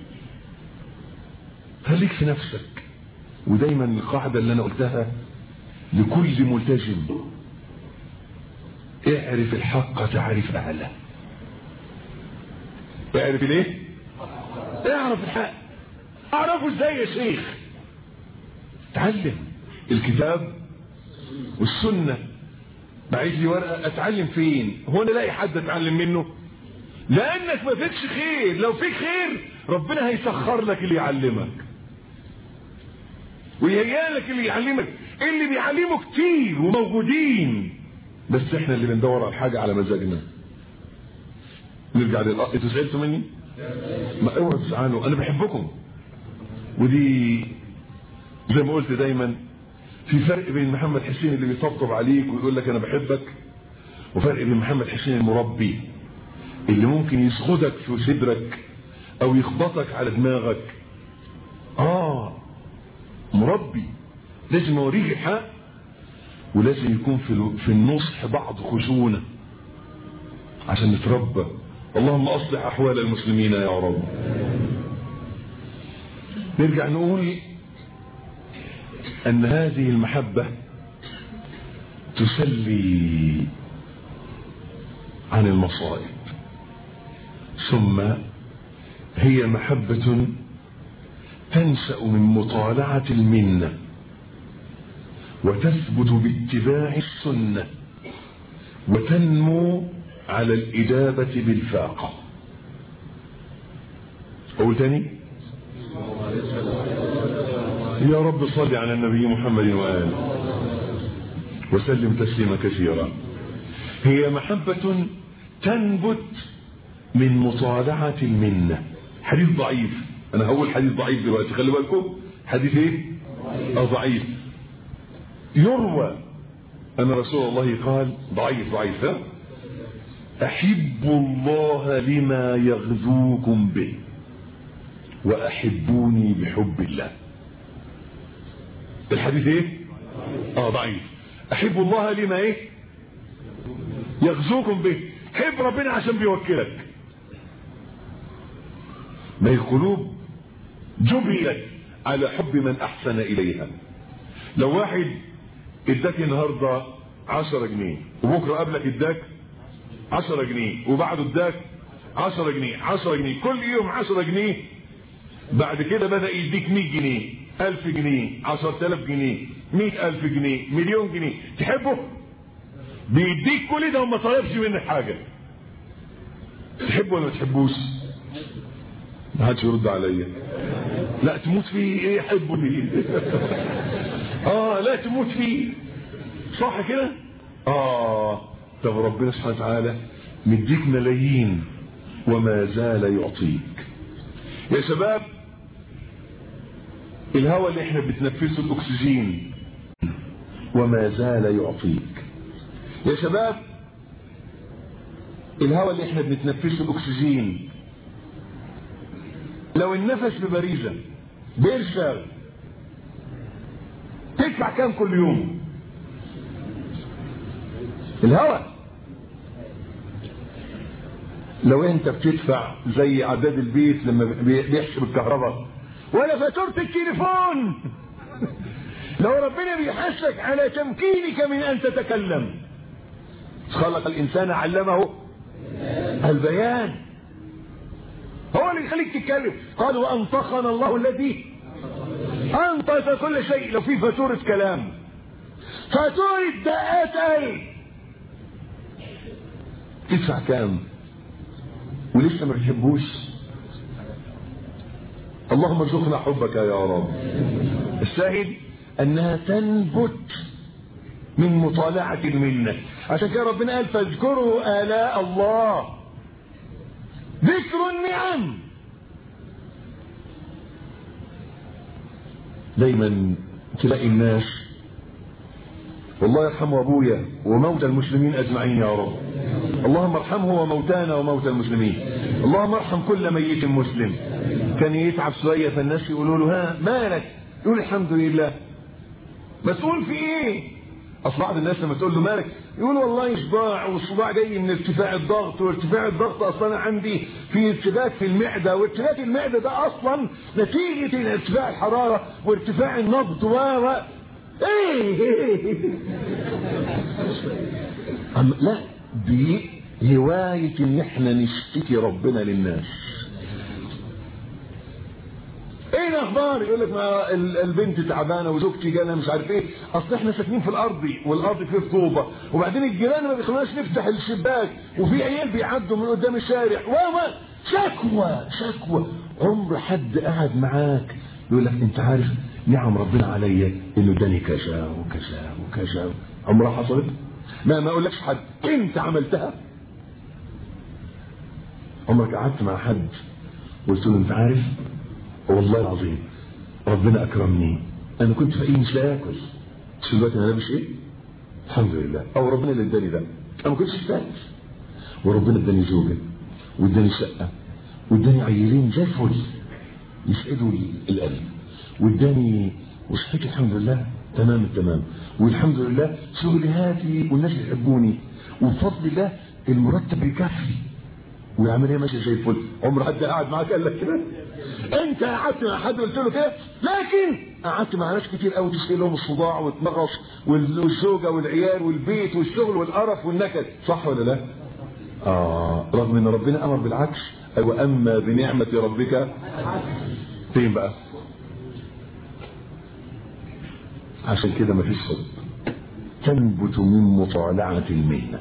A: خليك في نفسك ودايما القاعده اللي انا قلتها لكل ملتزم اعرف الحق تعرف اهله اعرف ليه اعرف الحق اعرفه ازاي يا شيخ اتعلم الكتاب والسنة بعيد لي ورقة اتعلم فين هو انا الاقي حد اتعلم منه لانك ما فيكش خير لو فيك خير ربنا هيسخر لك اللي يعلمك ويهيئ لك اللي يعلمك اللي بيعلموا كتير وموجودين بس احنا اللي بندور على حاجة على مزاجنا نرجع للأ انتوا زعلتوا مني؟ ما اوعوا تزعلوا انا بحبكم ودي زي ما قلت دايما في فرق بين محمد حسين اللي بيطبطب عليك ويقول لك انا بحبك وفرق بين محمد حسين المربي اللي ممكن يسخدك في صدرك او يخبطك على دماغك اه مربي لازم اوريك الحق ولازم يكون في في النصح بعض خشونه عشان نتربى اللهم اصلح احوال المسلمين يا رب نرجع نقول ان هذه المحبة تسلي عن المصائب ثم هي محبة تنشأ من مطالعة المنة وتثبت باتباع السنة وتنمو على الإجابة بالفاقة أقول تاني يا رب صل على النبي محمد وآله وسلم تسليما كثيرا هي محبة تنبت من مطالعة المنة حديث ضعيف أنا هقول حديث ضعيف دلوقتي خلي بالكم حديث إيه؟ أه ضعيف
B: يروى أن رسول الله قال ضعيف ضعيف ها أحب الله لما يغزوكم به وأحبوني بحب الله الحديث ايه اه ضعيف أحب الله لما ايه يغزوكم به حب ربنا عشان بيوكلك ما القلوب جبلت على حب من أحسن إليها لو واحد اداك النهاردة عشرة جنيه وبكرة قبلك اداك عشرة جنيه وبعده اداك عشرة جنيه عشرة جنيه كل يوم عشرة جنيه بعد كده بدأ يديك مية جنيه ألف جنيه عشرة آلاف جنيه مئة ألف جنيه مليون جنيه تحبه بيديك كل ده وما طلبش منك حاجة تحبه ولا ما تحبوش ما حدش يرد عليا لا تموت فيه ايه يحبه ليه اه لا تموت فيه صح كده اه طب ربنا سبحانه وتعالى مديك ملايين وما زال يعطيك يا شباب الهواء اللي احنا بنتنفسه الاكسجين وما زال يعطيك يا شباب الهواء اللي احنا بنتنفسه الاكسجين لو النفس ببريزة بيشتغل تدفع كام كل يوم الهواء لو انت بتدفع زي عداد البيت لما بيحسب الكهرباء ولا فاتورة التليفون لو ربنا بيحسك على تمكينك من ان تتكلم خلق الانسان علمه البيان هو اللي يخليك تتكلم قال وانطقنا الله الذي انطق كل شيء لو في فاتورة كلام فاتورة دقات قلب تدفع كام ولسه ما بتحبوش اللهم ارزقنا حبك يا رب الشاهد انها تنبت من مطالعة المنة عشان كده ربنا قال فاذكروا آلاء الله ذكر النعم دايما تلاقي الناس والله يرحم ابويا وموتى المسلمين اجمعين يا رب اللهم ارحمه وموتانا وموتى المسلمين اللهم ارحم كل ميت مسلم كان يتعب شويه فالناس يقولوا له ها مالك يقول الحمد لله مسؤول في ايه اصل بعض الناس لما تقول له مالك يقول والله صداع والصداع جاي من ارتفاع الضغط وارتفاع الضغط اصلا عندي في ارتباك في المعده وارتباك المعده ده اصلا نتيجه ارتفاع الحراره وارتفاع النبض و ايه أم لا دي هواية ان احنا نشتكي ربنا للناس ايه الاخبار يقول لك ما البنت تعبانه وزوجتي جانا مش عارف ايه اصل احنا ساكنين في الارض والارض فيه رطوبه وبعدين الجيران ما بيخلوناش نفتح الشباك وفي عيال بيعدوا من قدام الشارع وما شكوى شكوى عمر حد قعد معاك يقول لك انت عارف نعم ربنا عليا انه اداني كذا وكذا وكذا عمرها حصلت ما ما اقولكش حد انت عملتها عمرك قعدت مع حد وقلت له انت عارف والله العظيم ربنا اكرمني انا كنت فقير مش لاقي اكل بس دلوقتي انا لابس ايه الحمد لله او ربنا اللي اداني ده انا ما كنتش فاهم وربنا اداني زوجه واداني شقه واداني عيلين زي الفل يسعدوا القلب واداني وصحتي الحمد لله تمام التمام والحمد لله شغلي هادي والناس يحبوني وبفضل الله المرتب يكفي والعمليه ماشيه زي الفل عمر حد قاعد معاك قال لك كده انت قعدت مع حد قلت له كده لكن قعدت مع ناس كتير قوي تشتكي لهم الصداع والمغص والزوجه والعيال والبيت والشغل والقرف والنكد صح ولا لا؟ اه رغم ان ربنا امر بالعكس واما بنعمه ربك فين بقى؟ عشان كده مفيش صدق تنبت من مطالعة المهنة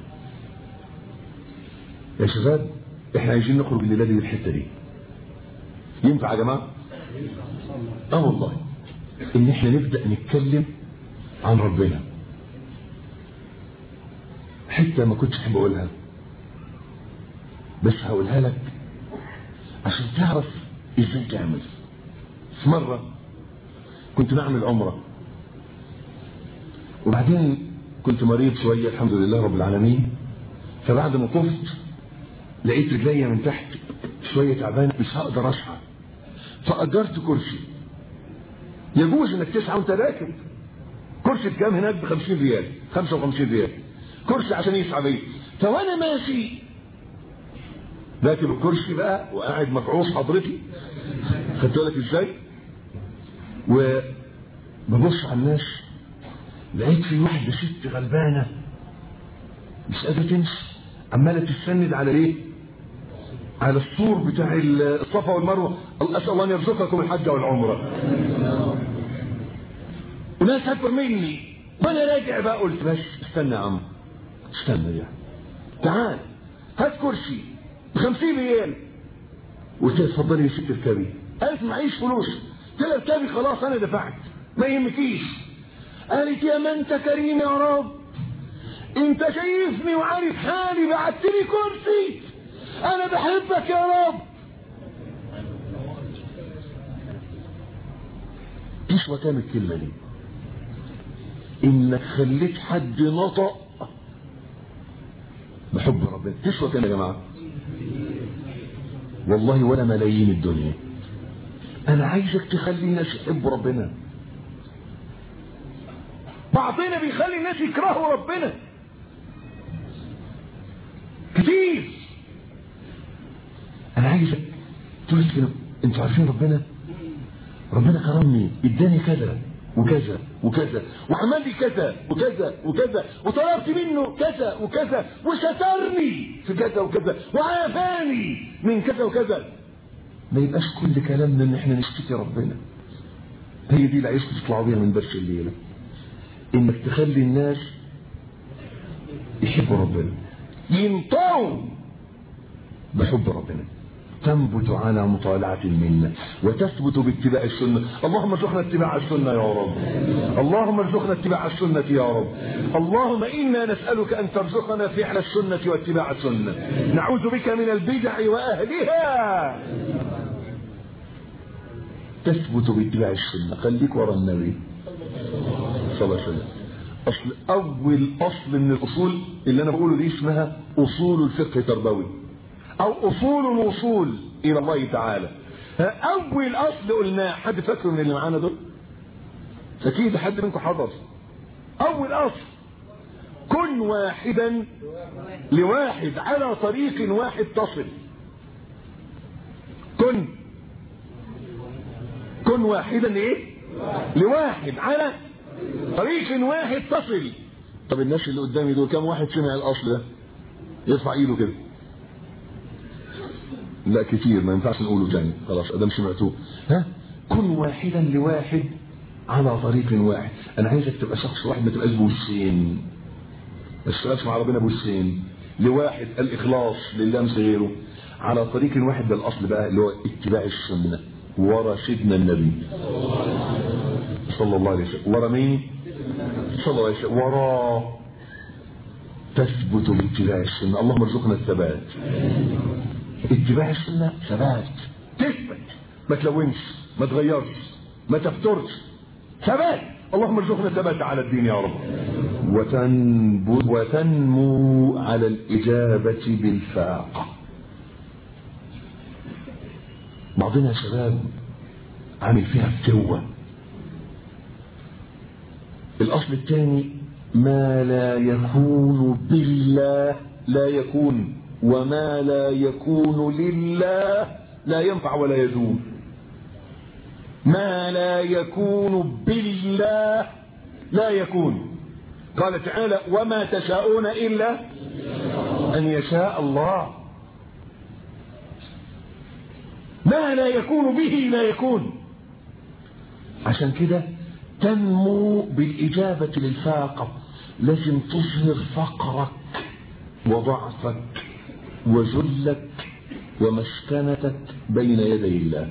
B: يا شباب احنا عايزين نخرج الليلة دي الحتة دي ينفع يا جماعة اه والله ان احنا نبدأ نتكلم عن ربنا حتة ما كنتش احب اقولها بس هقولها لك عشان تعرف ازاي تعمل في مرة كنت بعمل عمره وبعدين كنت مريض شوية الحمد لله رب العالمين فبعد ما طفت لقيت رجليا من تحت شوية تعبانة مش هقدر أصحى فأجرت كرسي يجوز انك تسعى وانت راكب كرسي بكام هناك ب 50 ريال 55 ريال كرسي عشان يسعى بيه فوانا ماشي راكب الكرسي بقى وقاعد مفعوص حضرتي خدت بالك ازاي وببص على الناس لقيت في واحده ست غلبانه مش قادره تمشي عماله تستند على ايه على السور بتاع الصفا والمروه اسال الله ان يرزقكم الحج والعمره وناس اكبر مني وانا راجع بقى قلت بس استنى يا عم استنى يعني تعال هات كرسي ب 50 ريال قلت لها اتفضلي يا ست اركبي قالت معيش فلوس قلت لها اركبي خلاص انا دفعت ما يهمكيش قالت يا ما انت كريم يا رب انت شايفني وعارف حالي بعت لي كرسي انا بحبك يا رب تسوى كام الكلمه دي انك خليت حد نطق بحب ربنا تسوى كام يا جماعه والله ولا ملايين الدنيا انا عايزك تخلي الناس يحبوا ربنا بعضنا بيخلي الناس يكرهوا ربنا كتير انا عايزك تقول كده انتوا عارفين ربنا ربنا كرمني اداني كذا وكذا وكذا وعمل لي كذا وكذا وكذا وطلبت منه كذا وكذا وسترني في كذا وكذا وعافاني من كذا وكذا ما يبقاش كل كلامنا ان احنا نشتكي ربنا هي دي اللي عايزكم تطلعوا بيها من درس الليله انك تخلي الناس يحبوا ربنا ينطوا بحب ربنا تنبت على مطالعة المنة وتثبت باتباع السنة اللهم ارزقنا اتباع السنة يا رب اللهم ارزقنا اتباع السنة يا رب اللهم إنا نسألك أن ترزقنا فعل السنة واتباع السنة نعوذ بك من البدع وأهلها تثبت باتباع السنة خليك ورا النبي صلى الله عليه وسلم أصل أول أصل من الأصول اللي أنا بقوله دي اسمها أصول الفقه التربوي او اصول الوصول الى الله تعالى اول اصل قلناه حد فاكره من اللي معانا دول اكيد حد منكم حضر اول اصل كن واحدا لواحد على طريق واحد تصل كن كن واحدا لايه لواحد على طريق واحد تصل طب الناس اللي قدامي دول كم واحد سمع الاصل ده يرفع ايده كده لا كتير ما ينفعش نقوله تاني خلاص ادام سمعتوه ها كن واحدا لواحد على طريق واحد انا عايزك تبقى شخص واحد ما تبقاش بوسين ما تشتغلش مع ربنا بوسين لواحد الاخلاص لله مش غيره على طريق واحد ده الاصل بقى اللي هو اتباع السنه ورا سيدنا النبي صلى الله عليه وسلم ورا مين صلى الله عليه وسلم ورا تثبت باتباع السنه اللهم ارزقنا الثبات اتباع السنة ثبات تثبت ما تلونش ما تغيرش ما تفترش ثبات اللهم ارزقنا الثبات على الدين يا رب وتنبو وتنمو على الإجابة بالفاقة بعضنا يا شباب عامل فيها فتوة الأصل الثاني ما لا يكون بالله لا يكون وما لا يكون لله لا ينفع ولا يزول ما لا يكون بالله لا يكون قال تعالى وما تشاءون إلا أن يشاء الله ما لا يكون به لا يكون عشان كده تنمو بالإجابة للفاقة لازم تظهر فقرك وضعفك وذلك ومسكنتك بين يدي الله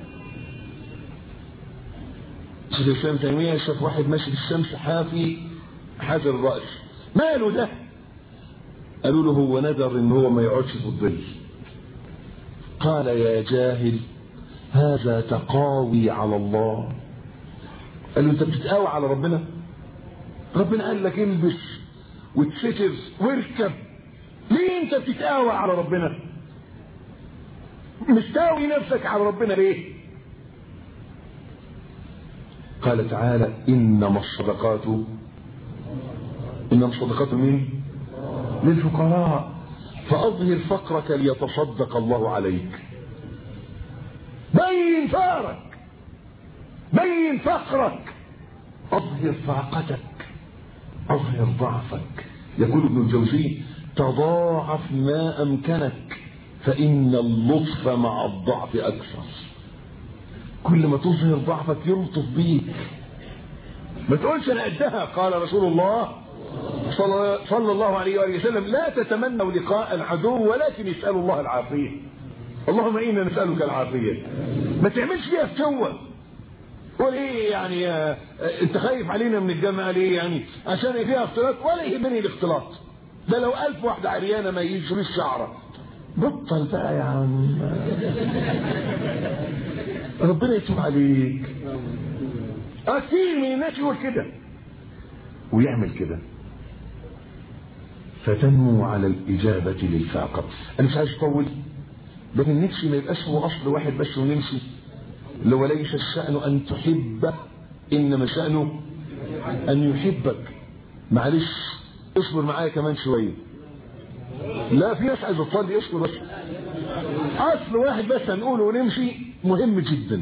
B: شيخ الاسلام تيميه شاف واحد ماشي في الشمس حافي حافي الراس ماله ده قالوا له هو ندر ان هو ما يقعدش في الظل قال يا جاهل هذا تقاوي على الله قال له انت بتتقاوى على ربنا ربنا قال لك البس وتستر واركب ليه انت بتتقاوى على ربنا مستاوي نفسك على ربنا ليه قال تعالى انما الصدقات انما الصدقات مين للفقراء فاظهر فقرك ليتصدق الله عليك بين فقرك بين فقرك اظهر فاقتك اظهر ضعفك يقول ابن الجوزي تضاعف ما امكنك فان اللطف مع الضعف اكثر كل ما تظهر ضعفك يلطف بيك ما تقولش انا قدها قال رسول الله صلى, صلى الله عليه وآله وسلم لا تتمنوا لقاء العدو ولكن اسألوا الله العافية اللهم إنا نسألك العافية ما تعملش فيها فتوة قول ايه يعني آه انت خايف علينا من الجامعة ليه يعني عشان فيها اختلاط ولا يهمني الاختلاط ده لو ألف واحدة عريانة ما يجريش شعرة بطل بقى يا عم ربنا يتوب عليك كتير من الناس يقول كده ويعمل كده فتنمو على الإجابة للفاقة أنا مش عايز أطول لكن نفسي ما يبقاش هو أصل واحد بس ونمشي لو ليس الشأن أن تحب إنما شأنه أن يحبك معلش اصبر معايا كمان شوية لا في ناس عايزة تصلي اصبر بس أصل واحد بس هنقوله ونمشي مهم جدا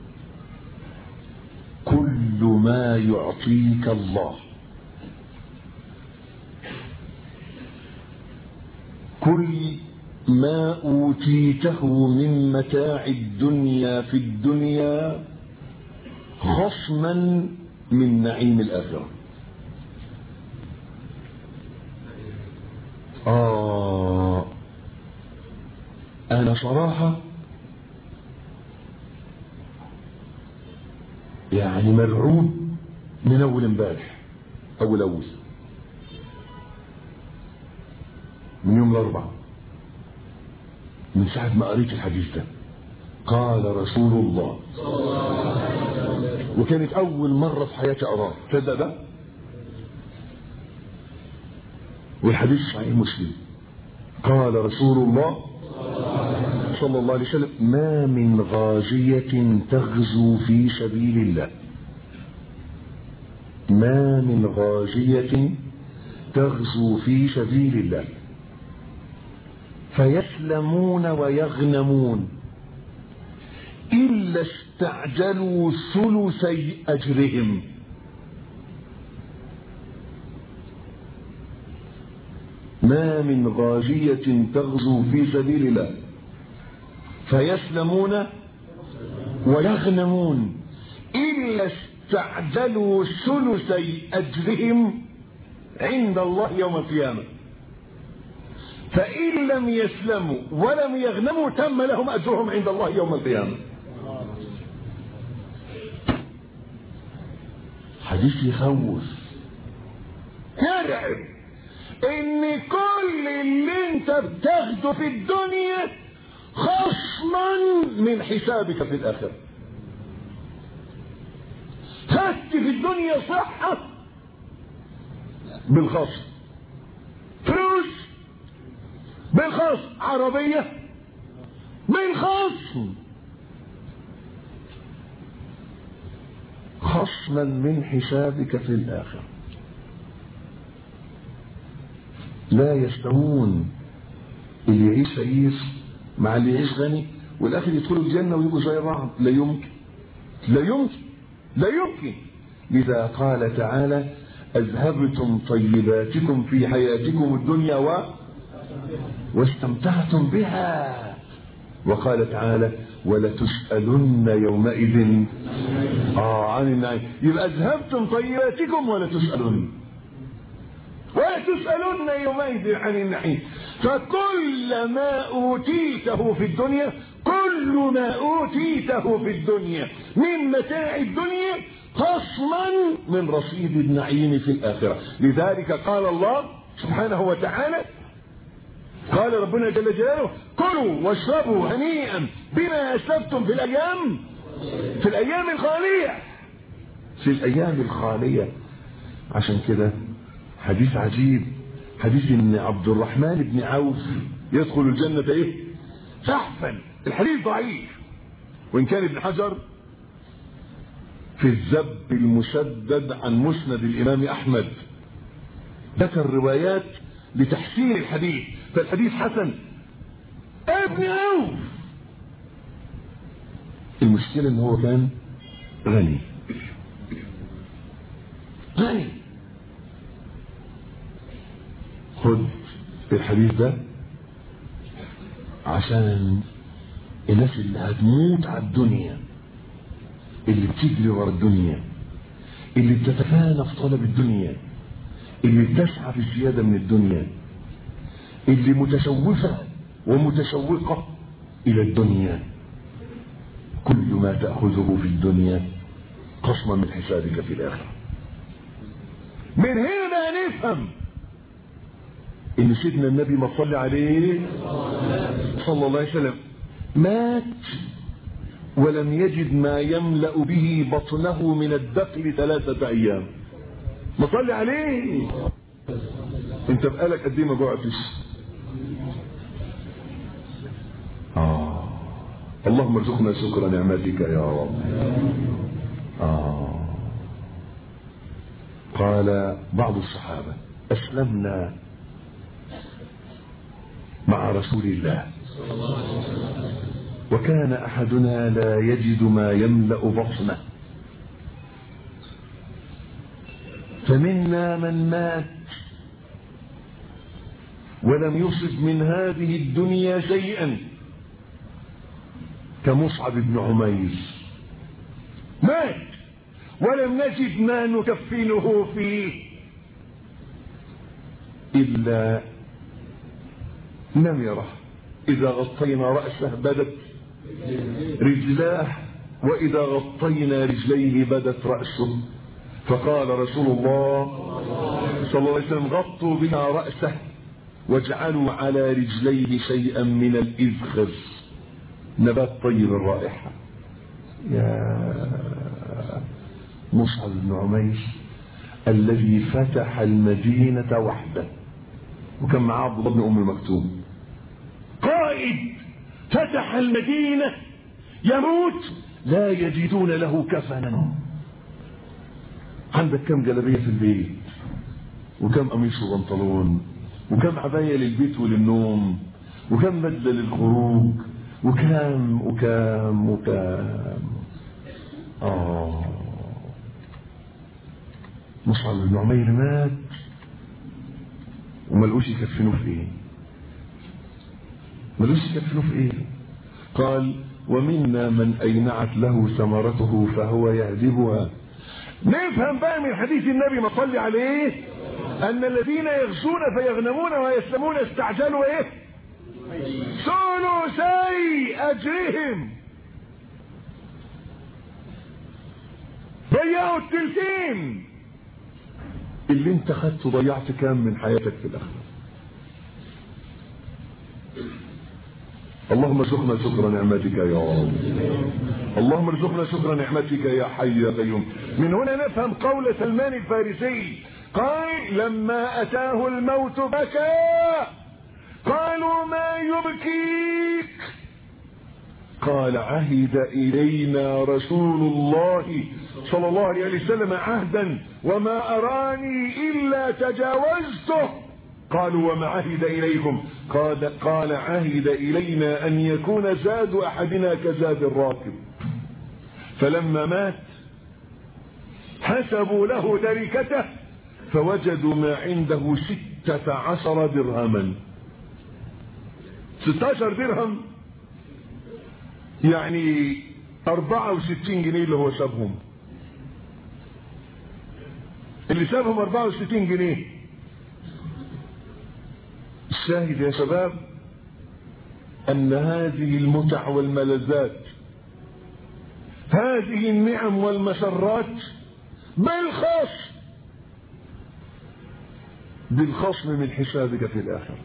B: كل ما يعطيك الله كل ما أوتيته من متاع الدنيا في الدنيا خصما من نعيم الآخرة آه أنا صراحة يعني مرعوب من أول امبارح أول أول من يوم الأربعاء من ساعة ما قريت الحديث ده قال رسول الله وكانت أول مرة في حياتي أراه تصدق ده والحديث صحيح مسلم قال رسول الله صلى الله عليه وسلم ما من غازية تغزو في سبيل الله ما من غازية تغزو في سبيل الله فيسلمون ويغنمون إلا استعجلوا ثلثي أجرهم ما من غازية تغزو في سبيل الله فيسلمون ويغنمون إلا استعجلوا ثلثي أجرهم عند الله يوم القيامة فإن لم يسلموا ولم يغنموا تم لهم أجرهم عند الله يوم القيامة حديث يخوف يرعب ان كل اللي انت بتاخده في الدنيا خصما من حسابك في الاخره خدت في الدنيا صحه بالخصم فلوس بالخصم عربيه بالخصم خصما من حسابك في الآخرة لا يستوون اللي يعيش فقير مع اللي يعيش غني والآخر يدخلوا الجنة ويبقوا زي بعض لا يمكن لا يمكن لا يمكن لذا قال تعالى أذهبتم طيباتكم في حياتكم الدنيا و واستمتعتم بها وقال تعالى ولتسألن يومئذ آه عن النعيم يبقى أذهبتم طيباتكم ولا تسألن ولا تسألن يومئذ عن النعيم فكل ما أوتيته في الدنيا كل ما أوتيته في الدنيا من متاع الدنيا خصما من رصيد النعيم في الآخرة لذلك قال الله سبحانه وتعالى قال ربنا جل جلاله كلوا واشربوا هنيئا بما اسلفتم في الايام في الايام الخاليه في الايام الخاليه عشان كده حديث عجيب حديث ان عبد الرحمن بن عوف يدخل الجنة ايه سحفا الحديث ضعيف وان كان ابن حجر في الزب المسدد عن مسند الامام احمد ذكر روايات لتحسين الحديث فالحديث حسن ابن عوف المشكلة ان هو كان غني غني خد الحديث ده عشان الناس اللي هتموت على الدنيا اللي بتجري ورا الدنيا اللي بتتفانى في طلب الدنيا اللي بتسعى في الزيادة من الدنيا اللي متشوفة ومتشوقة إلى الدنيا كل ما تأخذه في الدنيا قسما من حسابك في الآخرة من هنا نفهم ان سيدنا النبي ما صلى عليه صلى الله عليه وسلم مات ولم يجد ما يملأ به بطنه من الدخل ثلاثة ايام ما صلي عليه انت بقالك قد ايه ما جوعتش اه اللهم ارزقنا شكر نعمتك يا رب آه. قال بعض الصحابة أسلمنا مع رسول الله وكان أحدنا لا يجد ما يملأ بطنه فمنا من مات ولم يصب من هذه الدنيا شيئا كمصعب بن عمير مات ولم نجد ما نكفنه فيه إلا نمرة إذا غطينا رأسه بدت رجلاه وإذا غطينا رجليه بدت رأسه فقال رسول الله صلى الله عليه وسلم غطوا بنا رأسه واجعلوا على رجليه شيئا من الإذخر نبات طيب الرائحة يا مصعب بن عمير الذي فتح المدينة وحده وكان معاه عبد الله بن أم مكتوم قائد فتح المدينة يموت لا يجدون له كفنا عندك كم جلبية في البيت وكم قميص وبنطلون وكم عباية للبيت وللنوم وكم بدلة للخروج وكام وكام وكام آه مصعب بن عمير مات وملقوش يكفنوه في ايه ملقوش يكفنوه في ايه قال ومنا من اينعت له ثمرته فهو يهدبها نفهم بقى من حديث النبي ما صلي عليه ان الذين يغزون فيغنمون ويسلمون استعجلوا ايه ثلثي اجرهم ضيعوا التلتين اللي انت خدته ضيعت كام من حياتك في الاخره اللهم ارزقنا شكر نعمتك يا رب اللهم ارزقنا شكر نعمتك يا حي يا قيوم من هنا نفهم قول سلمان الفارسي قال لما اتاه الموت بكى قالوا ما يبكيك قال عهد الينا رسول الله صلى الله عليه وسلم عهدا وما اراني الا تجاوزته قالوا وما عهد اليكم قال قال عهد الينا ان يكون زاد احدنا كزاد الراكب فلما مات حسبوا له تركته فوجدوا ما عنده ستة عشر درهما ستة عشر درهم يعني أربعة وستين جنيه اللي هو سابهم اللي سابهم أربعة وستين جنيه الشاهد يا شباب أن هذه المتع والملذات هذه النعم والمسرات بالخصم بالخصم من حسابك في الآخرة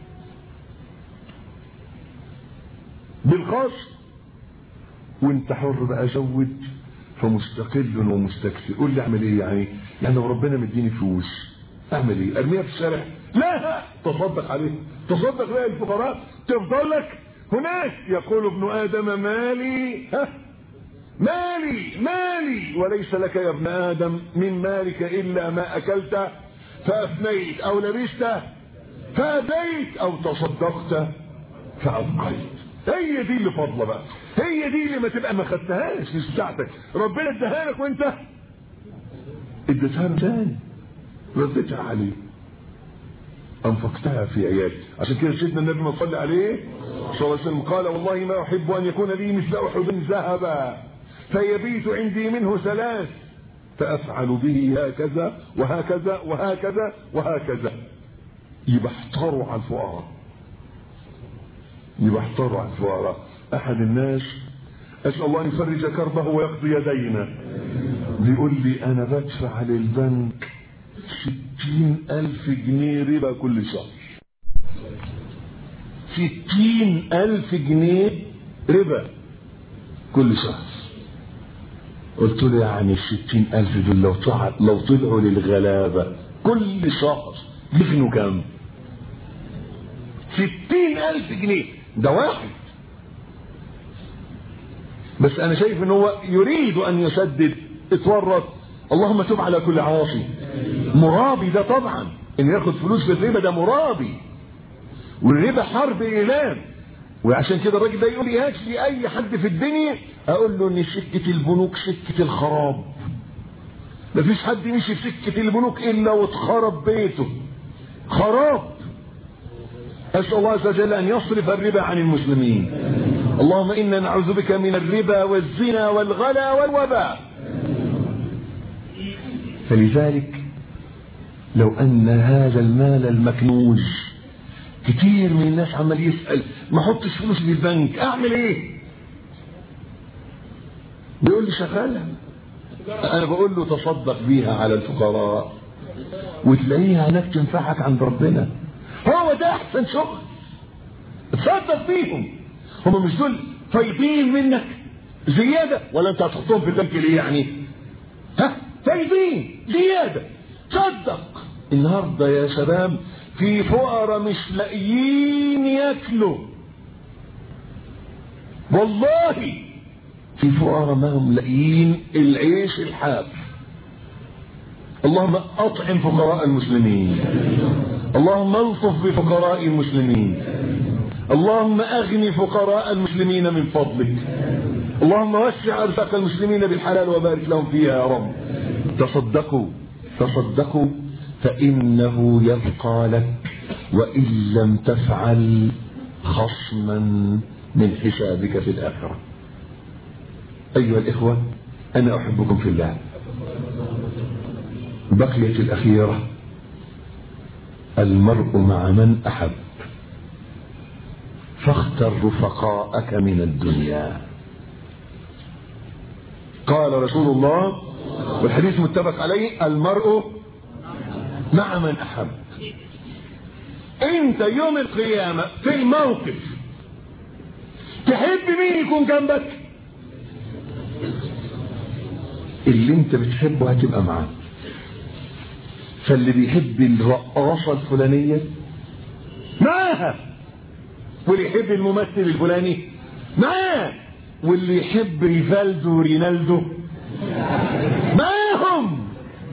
B: بالخصم وانت حر بقى زود فمستقل ومستكثر قول لي اعمل ايه يعني يعني لو ربنا مديني فلوس اعمل ايه ارميها في الشارع لا تصدق عليه تصدق بقى الفقراء تفضل لك هناك يقول ابن ادم مالي ها مالي مالي وليس لك يا ابن ادم من مالك الا ما اكلت فافنيت او لبست فاديت او تصدقت فابقيت هي دي اللي فاضله بقى هي دي اللي ما تبقى ما خدتهاش مش بتاعتك ربنا اداها لك وانت اديتها له تاني رديتها عليه انفقتها في عيالي عشان كده سيدنا النبي ما صلى عليه صلى الله عليه وسلم قال والله ما احب ان يكون لي مثل احد ذهبا فيبيت عندي منه ثلاث فافعل به هكذا وهكذا وهكذا وهكذا يبقى احتروا على الفقراء يبقى احتروا على الفقراء احد الناس اسال الله ان يفرج كربه ويقضي دينه بيقول لي انا بدفع للبنك ستين الف جنيه ربا كل شهر ستين الف جنيه ربا كل شهر قلت له يعني الستين الف دول لو طلع لو طلعوا للغلابة كل شهر يغنوا كام ستين الف جنيه ده واحد بس انا شايف ان هو يريد ان يسدد اتورط اللهم تب على كل عاصي مرابي ده طبعا ان ياخد فلوس بالربا ده مرابي والربا حرب اعلام وعشان كده الراجل ده يقول لي هات لي اي حد في الدنيا اقول له ان سكه البنوك سكه الخراب مفيش حد مشي في سكه البنوك الا واتخرب بيته خراب اسال الله عز وجل ان يصرف الربا عن المسلمين اللهم انا نعوذ بك من الربا والزنا والغلا والوباء فلذلك لو ان هذا المال المكنوز كتير من الناس عمال يسأل ما احطش فلوس في البنك اعمل ايه بيقول لي شغالها انا بقول له تصدق بيها على الفقراء وتلاقيها هناك تنفعك عند ربنا هو ده احسن شغل تصدق بيهم هم مش دول فايضين منك زيادة ولا انت هتحطهم في البنك ليه يعني ها فايضين زيادة صدق النهاردة يا شباب في فقراء مش لاقيين ياكلوا والله في فقراء ما هم لاقيين العيش الحاف اللهم اطعم فقراء المسلمين اللهم الطف بفقراء المسلمين اللهم اغني فقراء المسلمين من فضلك اللهم وسع ارزاق المسلمين بالحلال وبارك لهم فيها يا رب تصدقوا تصدقوا فإنه يبقى لك وإن لم تفعل خصما من حسابك في الآخرة أيها الإخوة أنا أحبكم في الله بقيت الأخيرة المرء مع من أحب فاختر رفقاءك من الدنيا قال رسول الله والحديث متفق عليه المرء مع من أحب أنت يوم القيامة في الموقف تحب مين يكون جنبك اللي انت بتحبه هتبقى معاه فاللي بيحب الرقاصة الفلانية معاها واللي يحب الممثل الفلاني معاه واللي يحب ريفالدو ورينالدو معاهم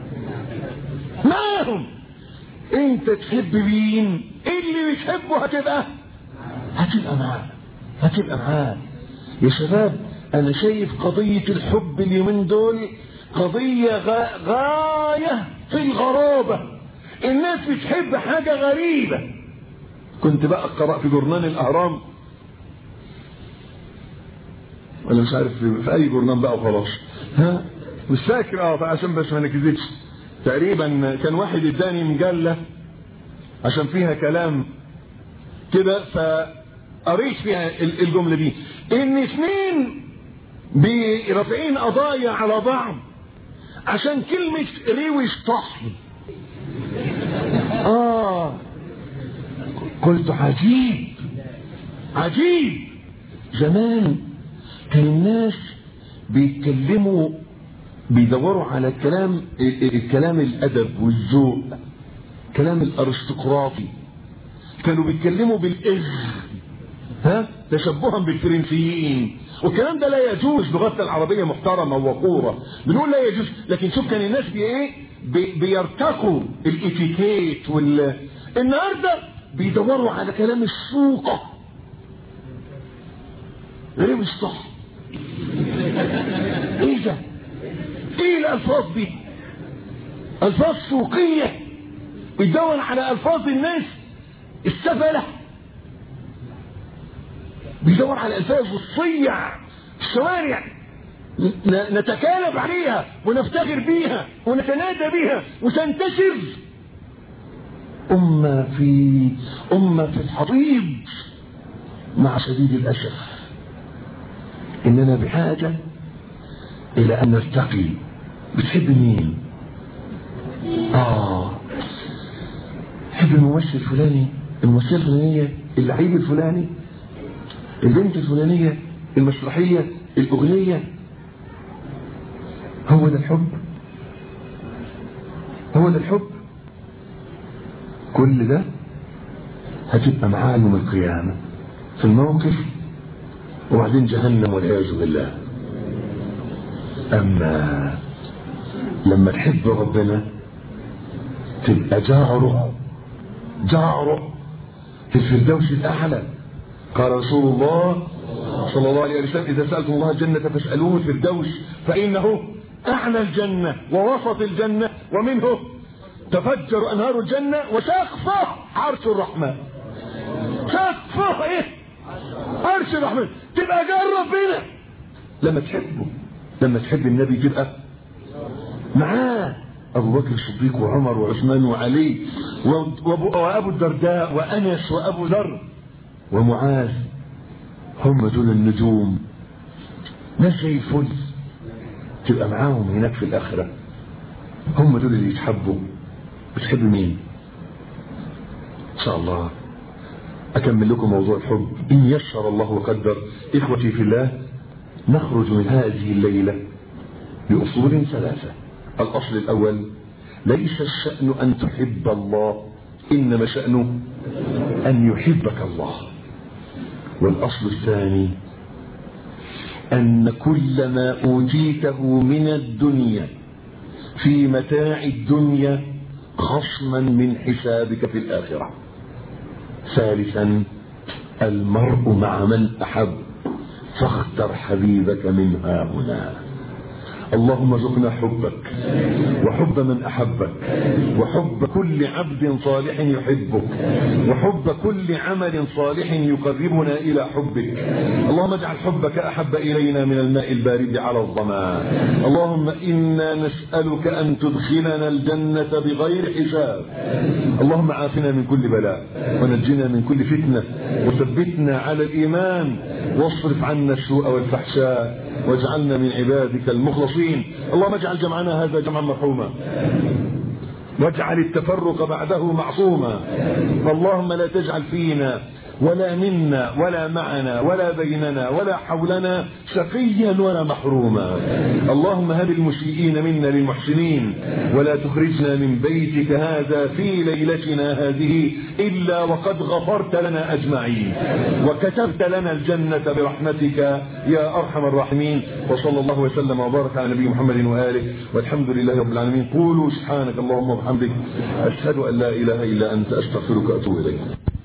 B: معاهم انت تحب مين اللي بتحبه هتبقى هتبقى معاه هتبقى معاه يا شباب انا شايف قضية الحب اليومين دول قضية غا... غاية في الغرابة الناس بتحب حاجة غريبة كنت بقى اقرأ في جورنال الاهرام ولا مش عارف في, في اي جورنال بقى وخلاص ها مش فاكر اه عشان بس ما نكذبش تقريبا كان واحد اداني مجلة عشان فيها كلام كده فقريت فيها الجملة دي ان اثنين برافعين قضايا على بعض عشان كلمة روش طحن اه قلت عجيب عجيب زمان كان الناس بيتكلموا بيدوروا على كلام الكلام الادب والذوق كلام الارستقراطي كانوا بيتكلموا بالاذ ها تشبها بالفرنسيين والكلام ده لا يجوز لغتنا العربيه محترمه ووقوره بنقول لا يجوز لكن شوف كان الناس بي ايه بي بيرتقوا الاتيكيت وال النهارده بيدوروا على كلام السوقه غير مش صح ايه ده ايه الالفاظ دي الفاظ سوقيه بيدور على الفاظ الناس السفله بيدور على الفاظ الصيع الشوارع نتكالب عليها ونفتخر بيها ونتنادى بيها وتنتشر أمة في أمة في الحضيض مع شديد الأسف إننا بحاجة إلى أن نرتقي بتحب مين؟ آه تحب الممثل الفلاني الممثلة الفلانية اللعيب الفلاني البنت الفلانية المسرحية الأغنية هو ده الحب هو ده الحب كل ده هتبقى معاه يوم القيامة في الموقف وبعدين جهنم والعياذ بالله أما لما تحب ربنا تبقى جاره جاره في الفردوس الأعلى قال رسول الله صلى الله عليه وسلم إذا سألتم الله الجنة فاسألوه الفردوس فإنه أعلى الجنة ووسط الجنة ومنه تفجر أنهار الجنة وسقفه عرش الرحمن سقفه إيه عرش الرحمن تبقى جار ربنا لما تحبه لما تحب النبي تبقى معاه أبو بكر الصديق وعمر وعثمان وعلي وأبو الدرداء وأنس وأبو ذر ومعاذ هم دول النجوم ناس زي الفل تبقى معاهم هناك في الآخرة هم دول اللي يتحبوا بتحب مين إن شاء الله أكمل لكم موضوع الحب إن يسر الله وقدر إخوتي في الله نخرج من هذه الليلة بأصول ثلاثة الأصل الأول ليس الشأن أن تحب الله إنما شأنه أن يحبك الله والأصل الثاني أن كل ما أوتيته من الدنيا في متاع الدنيا خصما من حسابك في الآخرة ثالثا المرء مع من أحب فاختر حبيبك من ها هنا اللهم ارزقنا حبك وحب من احبك وحب كل عبد صالح يحبك وحب كل عمل صالح يقربنا الى حبك اللهم اجعل حبك احب الينا من الماء البارد على الظما اللهم انا نسالك ان تدخلنا الجنه بغير حساب اللهم عافنا من كل بلاء ونجنا من كل فتنه وثبتنا على الايمان واصرف عنا السوء والفحشاء واجعلنا من عبادك المخلصين اللهم اجعل جمعنا هذا جمعا مرحوما واجعل التفرق بعده معصوما اللهم لا تجعل فينا ولا منا ولا معنا ولا بيننا ولا حولنا شقيا ولا محروما اللهم هب المسيئين منا للمحسنين ولا تخرجنا من بيتك هذا في ليلتنا هذه إلا وقد غفرت لنا أجمعين وكتبت لنا الجنة برحمتك يا أرحم الراحمين وصلى الله وسلم وبارك على نبي محمد وآله والحمد لله رب العالمين قولوا سبحانك اللهم وبحمدك أشهد أن لا إله إلا أنت أستغفرك وأتوب إليك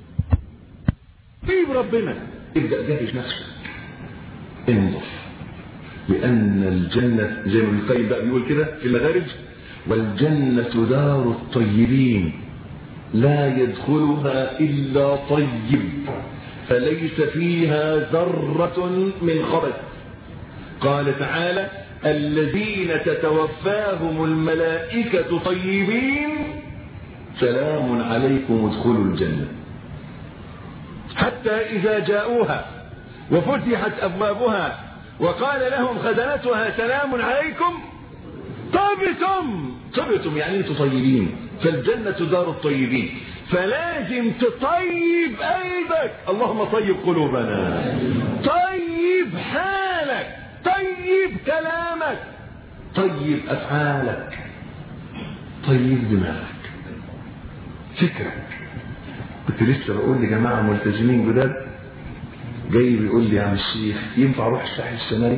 B: طيب ربنا ابدأ جهز نفسك انظر لأن الجنة زي ما ابن القيم بقى بيقول كده في المغارج والجنة دار الطيبين لا يدخلها إلا طيب فليس فيها ذرة من خبث قال تعالى الذين تتوفاهم الملائكة طيبين سلام عليكم ادخلوا الجنة حتى إذا جاءوها وفتحت أبوابها وقال لهم خزنتها سلام عليكم طبتم طبتم يعني انتم طيبين فالجنة دار الطيبين فلازم تطيب قلبك اللهم طيب قلوبنا طيب حالك طيب كلامك طيب افعالك طيب دماغك فكرك كنت لسه بقول لجماعه ملتزمين جداد جاي بيقول لي يا عم الشيخ ينفع اروح الساحل الشمالي؟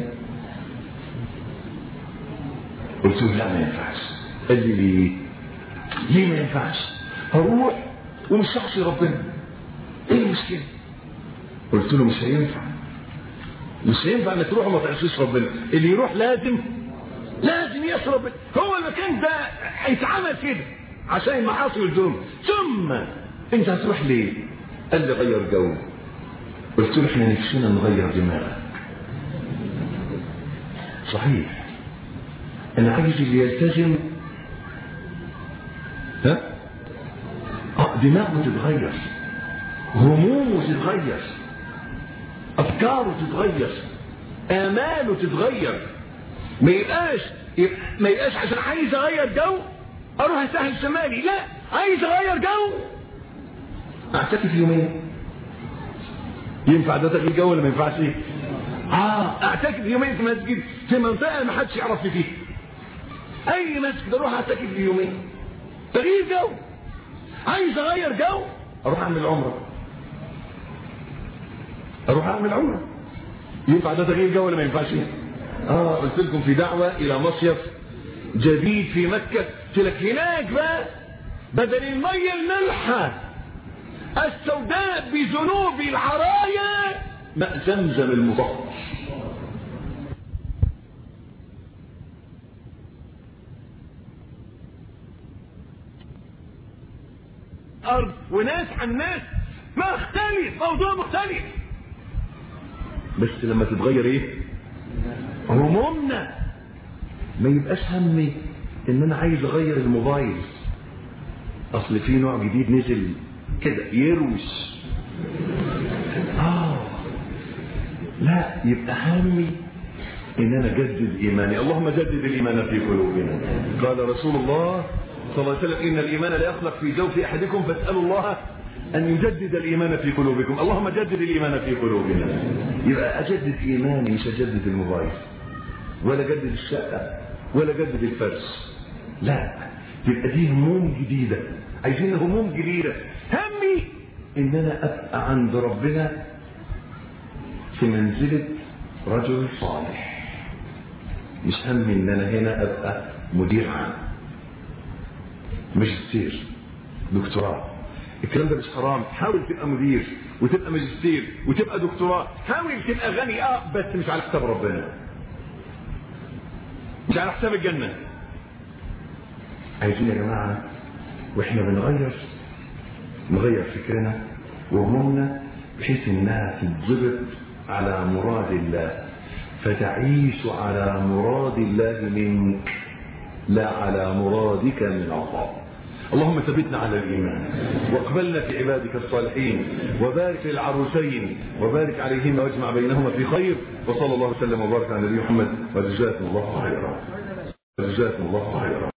B: قلت له لا ما ينفعش قال لي ليه؟ ليه ما ينفعش؟ هروح ومش هعصي ربنا ايه المشكله؟ قلت له مش هينفع مش هينفع انك تروح وما تعصيش ربنا اللي يروح لازم لازم يعصي ربنا هو المكان ده هيتعمل كده عشان المعاصي والذنوب ثم انت هتروح ليه؟ قال لي غير جو قلت له احنا نفسنا نغير دماغك صحيح انا عايز اللي يلتزم ها اه دماغه تتغير همومه تتغير افكاره تتغير اماله تتغير ما يبقاش يبقى ما يبقاش عشان عايز اغير جو اروح الساحل الشمالي لا عايز اغير جو اعتكف يومين ينفع ده تغيير جو ولا ما ينفعش ايه؟ اه اعتكف يومين في مسجد في منطقه ما حدش يعرف فيها اي مسجد اروح اعتكف يومين تغيير جو عايز اغير جو اروح اعمل عمره اروح اعمل عمره ينفع ده تغيير جو ولا ما ينفعش ايه؟ اه قلت لكم في دعوه الى مصيف جديد في مكه قلت لك هناك بقى بدل الميه الملحه السوداء بذنوب العرايا ماء زمزم المطهر أرض وناس عن ناس مختلف موضوع مختلف بس لما تتغير ايه همومنا ما يبقاش همي ان انا عايز اغير الموبايل اصل في نوع جديد نزل كده يروش اه لا يبقى همي ان انا اجدد ايماني اللهم جدد الايمان في قلوبنا قال رسول الله صلى الله عليه وسلم ان الايمان لا يخلق في جوف احدكم فاسالوا الله ان يجدد الايمان في قلوبكم اللهم جدد الايمان في قلوبنا يبقى اجدد ايماني مش اجدد الموبايل ولا اجدد الشقه ولا اجدد الفرش لا تبقى دي هموم جديده عايزين هموم جديده همي ان انا ابقى عند ربنا في منزله رجل صالح مش همي ان انا هنا ابقى مدير عام ماجستير دكتوراه الكلام ده مش حرام حاول تبقى مدير وتبقى ماجستير وتبقى دكتوراه حاول تبقى غني اه بس مش على حساب ربنا مش على حساب الجنة عايزين يا جماعة واحنا بنغير نغير فكرنا وهمومنا بحيث انها تتضبط على مراد الله فتعيش على مراد الله منك لا على مرادك من الله اللهم ثبتنا على الإيمان واقبلنا في عبادك الصالحين وبارك للعروسين وبارك عليهما واجمع بينهما في خير وصلى الله وسلم وبارك على نبينا محمد وجزاكم الله خيرا وجزاكم الله خيرا